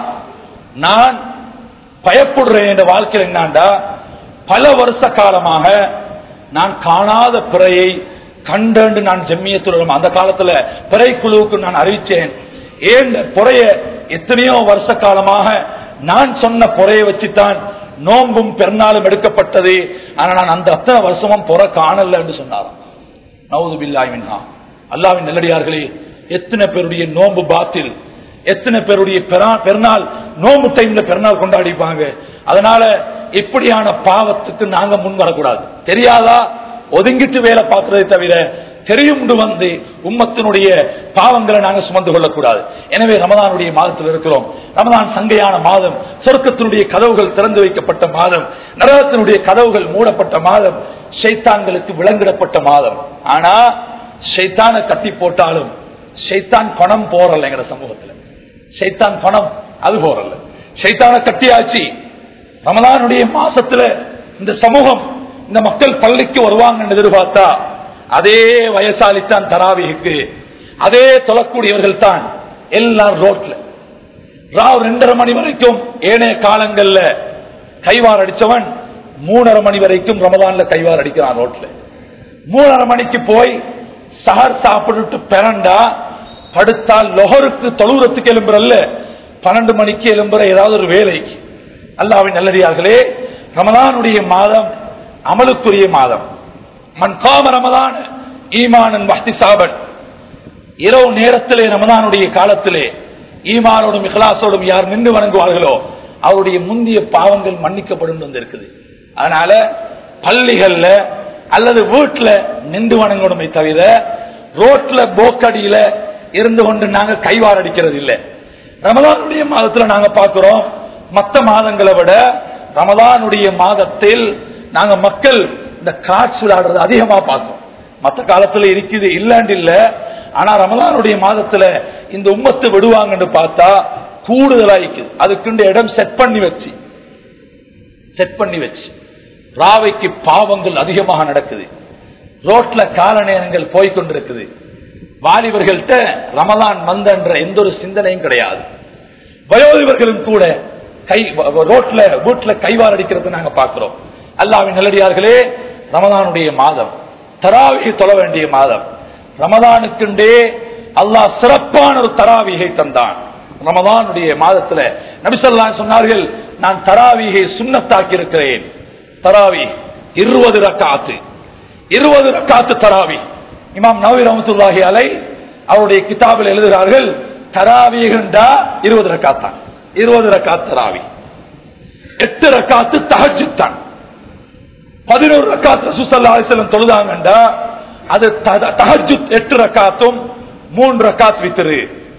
நான் பயப்படுறேன் என்ற வாழ்க்கையில் என்னாண்டா பல வருஷ காலமாக நான் காணாத பிறையை கண்டு நான் ஜம்மியத்துடன் அந்த காலத்துல பிறை குழுவுக்கு நான் அறிவிச்சேன் ஏன் பொறைய எத்தனையோ வருஷ காலமாக நான் சொன்ன பொறைய வச்சுத்தான் நோம்பும் பெருநாளும் எடுக்கப்பட்டது ஆனா நான் அந்த அத்தனை வருஷமும் பொற காணல என்று சொன்னாராம் நவுது பில்லாய் மின்ஹா அல்லாவின் நல்லடியார்களே எத்தனை பேருடைய நோம்பு பாத்தில் எத்தனை பேருடைய பெரா- பெருநாள் நோம்பு டைம்ல பெருநாள் கொண்டாடிப்பாங்க அதனால இப்படியான பாவத்துக்கு நாங்க முன் வரக்கூடாது தெரியாதா ஒதுங்கிட்டு வேலை பார்க்கறதை தவிர தெரியும் வந்து உம்மத்தினுடைய பாவங்களை நாங்க சுமந்து கொள்ளக்கூடாது எனவே ரமதானுடைய மாதத்தில் இருக்கிறோம் ரமதான் சங்கையான மாதம் சொர்க்கத்தினுடைய கதவுகள் திறந்து வைக்கப்பட்ட மாதம் நரகத்தினுடைய கதவுகள் மூடப்பட்ட மாதம் ஷைத்தான்களுக்கு விலங்கிடப்பட்ட மாதம் ஆனா ஷைத்தானை கட்டி போட்டாலும் ஷைத்தான் பணம் போறல எங்க சமூகத்துல ஷைத்தான் பணம் அது போறல ஷைத்தான கட்டியாச்சு ரமலானுடைய மாசத்துல இந்த சமூகம் இந்த மக்கள் பள்ளிக்கு வருவாங்கன்னு எதிர்பார்த்தா அதே வயசாலித்தான் தராவிக்கு அதே தொழக்கூடியவர்கள் தான் எல்லாரும் ரோட்ல ராவ் ரெண்டரை மணி வரைக்கும் ஏனைய காலங்கள்ல கைவார் அடிச்சவன் மூணரை மணி வரைக்கும் ரமதான்ல கைவார் அடிக்கிறான் ரோட்ல மூணரை மணிக்கு போய் சஹர் சாப்பிட்டுட்டு பிறண்டா படுத்தால் லொஹருக்கு தொழுறத்துக்கு எலும்புறல்ல பன்னெண்டு மணிக்கு எலும்புற ஏதாவது ஒரு வேலைக்கு அல்லாவின் நல்லடியார்களே ரமலானுடைய மாதம் அமலுக்குரிய மாதம் மன்காம ரமலான் ஈமானன் வஹ்தி சாபன் இரவு நேரத்திலே ரமதானுடைய காலத்திலே ஈமானோடும் இஹ்லாசோடும் யார் நின்று வணங்குவார்களோ அவருடைய முந்திய பாவங்கள் மன்னிக்கப்படும் வந்திருக்குது அதனால பள்ளிகள்ல அல்லது வீட்டுல நின்று வணங்கணுமே தவிர ரோட்ல போக்கடியில இருந்து கொண்டு நாங்க கைவார் அடிக்கிறது இல்லை ரமதானுடைய மாதத்துல நாங்க பார்க்கிறோம் மத்த மாதங்களை விட ரமதானுடைய மாதத்தில் நாங்க மக்கள் இந்த காட்சி விளையாடுறது அதிகமா பார்த்தோம் மத்த காலத்துல இருக்குது இல்லாண்டு இல்ல ஆனா ரமலானுடைய மாதத்துல இந்த உம்மத்து விடுவாங்கன்னு பார்த்தா கூடுதலா இருக்குது அதுக்குண்டு இடம் செட் பண்ணி வச்சு செட் பண்ணி வச்சு ராவைக்கு பாவங்கள் அதிகமாக நடக்குது ரோட்ல கால நேரங்கள் போய்கொண்டிருக்குது வாலிபர்கள்ட்ட ரமலான் வந்தன்ற எந்த ஒரு சிந்தனையும் கிடையாது வயோதிபர்களும் கூட கை ரோட்ல வீட்டுல கைவார் அடிக்கிறது நாங்க பார்க்கிறோம் அல்லாவின் நல்லடியார்களே ரமலானுடைய மாதம் தராவிகை தொழ வேண்டிய மாதம் ரமதானுக்குண்டே அல்லாஹ் சிறப்பான ஒரு தராவிகை தந்தான் ரமதானுடைய மாதத்துல நபிசல்லா சொன்னார்கள் நான் தராவிகை சுண்ணத்தாக்கி இருக்கிறேன் தராவி இருபது ரக்காத்து இருபது ரக்காத்து தராவி இமாம் நவி ரமத்துல்லாஹி அலை அவருடைய கிதாபில் எழுதுகிறார்கள் தராவிகண்டா இருபது ரக்காத்தான் இருபது ரக்காத் தராவி எட்டு ரக்காத்து தஹஜுத்தான் பதினோரு ரக்காத் ரசூசல்லா அலிசல்லம் தொழுதாங்கண்டா அது தஹஜுத் எட்டு ரக்காத்தும் மூன்று ரக்காத் வித்திரு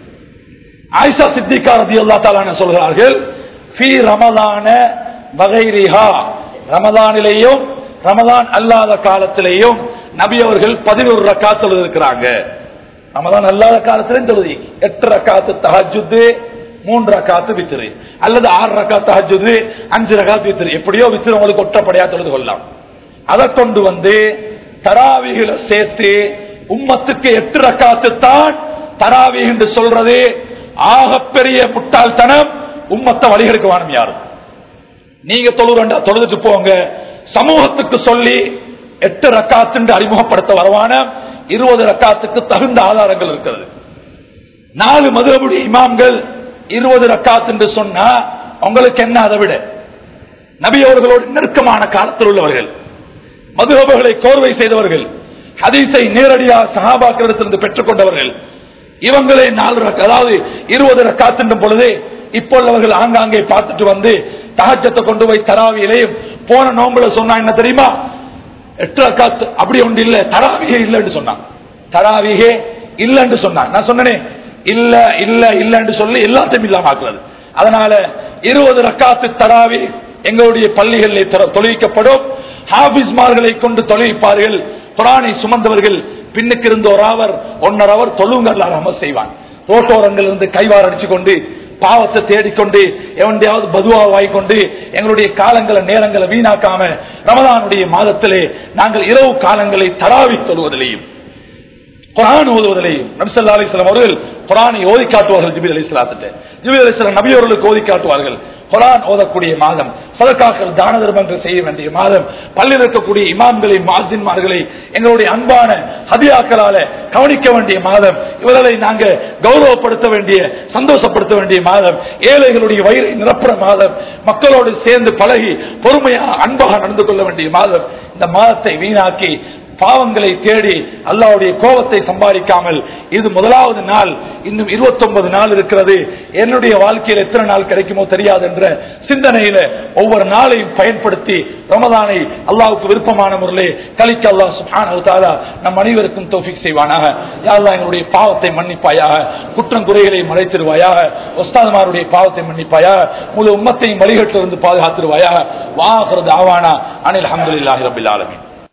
ஆயிஷா சித்திகா ரதி அல்லா தாலான சொல்கிறார்கள் ஃபி ரமலான வகைரிஹா ரமதானிலேயும் ரமதான் அல்லாத காலத்திலேயும் நபி அவர்கள் பதினோரு ரக்காத் தொழுதிருக்கிறாங்க ரமதான் அல்லாத காலத்திலும் தொழுதி எட்டு ரக்காத்து தஹஜுத்து மூன்று ரக்காத்து வித்திரு அல்லது ஆறு ரக்காத்து தஹஜுத்து அஞ்சு ரக்காத்து வித்திரு எப்படியோ வித்திரு உங்களுக்கு ஒற்றப்படையா தொழுது கொள்ளலாம் அதை கொண்டு வந்து தராவிகளை சேர்த்து உம்மத்துக்கு எட்டு ரக்காத்து தான் தராவி என்று சொல்றது ஆகப்பெரிய முட்டாள்தனம் உம்மத்தை வழிகெடுக்க வேணும் யாரும் நீங்க தொழுறண்டா தொழுதுட்டு போங்க சமூகத்துக்கு சொல்லி எட்டு ரக்காத்து அறிமுகப்படுத்த வரவான இருபது ரக்காத்துக்கு தகுந்த ஆதாரங்கள் இருக்கிறது நாலு மதுரபுடி இமாம்கள் இருபது ரக்காத்து என்று சொன்னா உங்களுக்கு என்ன அதை விட நபி அவர்களோடு நெருக்கமான காலத்தில் உள்ளவர்கள் மதுகபுகளை கோர்வை செய்தவர்கள் ஹதீஸை நேரடியாக சகாபாக்களிடத்திலிருந்து பெற்றுக் கொண்டவர்கள் இவங்களே நாலு ரக்க அதாவது இருபது ரக்காத்துன்ற பொழுது இப்போ உள்ளவர்கள் ஆங்காங்கே பார்த்துட்டு வந்து தகச்சத்தை கொண்டு போய் தராவியிலையும் போன நோம்புல சொன்னா என்ன தெரியுமா எட்டு ரக்காத்து அப்படி ஒன்று இல்ல தராவிகே இல்லைன்னு சொன்னான் தராவிகே இல்லைன்னு சொன்னான் நான் சொன்னேன் இல்ல இல்ல இல்லன்னு சொல்லி எல்லாத்தையும் இல்லாம ஆக்குறது அதனால இருபது ரக்காத்து தராவி எங்களுடைய பள்ளிகளில் தொழிலிக்கப்படும் ஹாபிஸ்மார்களை கொண்டு தொழிலிப்பார்கள் குரானை சுமந்தவர்கள் பின்னுக்கு இருந்த ஒரு அவர் ஒன்னரை அவர் தொழுங்கள் அமர் செய்வான் ரோட்டோரங்கள் இருந்து கைவார் அடிச்சு கொண்டு பாவத்தை தேடிக்கொண்டு எவன்டையாவது பதுவா வாய்க்கொண்டு எங்களுடைய காலங்களை நேரங்களை வீணாக்காம ரமதானுடைய மாதத்திலே நாங்கள் இரவு காலங்களை தராவி தொழுவதிலையும் குரான் ஓதுவதிலேயும் நபிசல்லா அலிஸ்லாம் அவர்கள் குரானை ஓதி காட்டுவார்கள் ஜிபில் அலி இஸ்லாத்திட்ட ஜிபில் அலி இஸ்லாம் நபி அவர்களுக்கு ஓதி காட்டுவார்கள் குரான் ஓதக்கூடிய மாதம் சதக்காக்கள் தான தர்மங்கள் செய்ய வேண்டிய மாதம் பள்ளியில் இருக்கக்கூடிய இமாம்களை மாசின்மார்களை எங்களுடைய அன்பான ஹதியாக்களால கவனிக்க வேண்டிய மாதம் இவர்களை நாங்க கௌரவப்படுத்த வேண்டிய சந்தோஷப்படுத்த வேண்டிய மாதம் ஏழைகளுடைய வயிறை நிரப்புற மாதம் மக்களோடு சேர்ந்து பழகி பொறுமையாக அன்பாக நடந்து கொள்ள வேண்டிய மாதம் இந்த மாதத்தை வீணாக்கி பாவங்களை தேடி அல்லாவுடைய கோபத்தை சம்பாதிக்காமல் இது முதலாவது நாள் இன்னும் 29 நாள் இருக்கிறது என்னுடைய வாழ்க்கையில் எத்தனை நாள் கிடைக்குமோ தெரியாது என்ற சிந்தனையில ஒவ்வொரு நாளையும் பயன்படுத்தி ரமதானை அல்லாவுக்கு விருப்பமான முறையிலே கலிக்க அல்லாஹ் சுப்ஹானஹு தஆலா நம் அனைவருக்கும் தௌஃபீக் செய்வானாக யா அல்லாஹ் எங்களுடைய பாவத்தை மன்னிப்பாயாக குற்றம் குறைகளை மறைத்திருவாயாக உஸ்தாதுமாருடைய பாவத்தை மன்னிப்பாயாக முழு உம்மத்தையும் வழிகட்டிலிருந்து பாதுகாத்திருவாயாக வாஹரது ஆவானா அனில் அஹமதுல்லாஹி ரபில் ஆலமீன்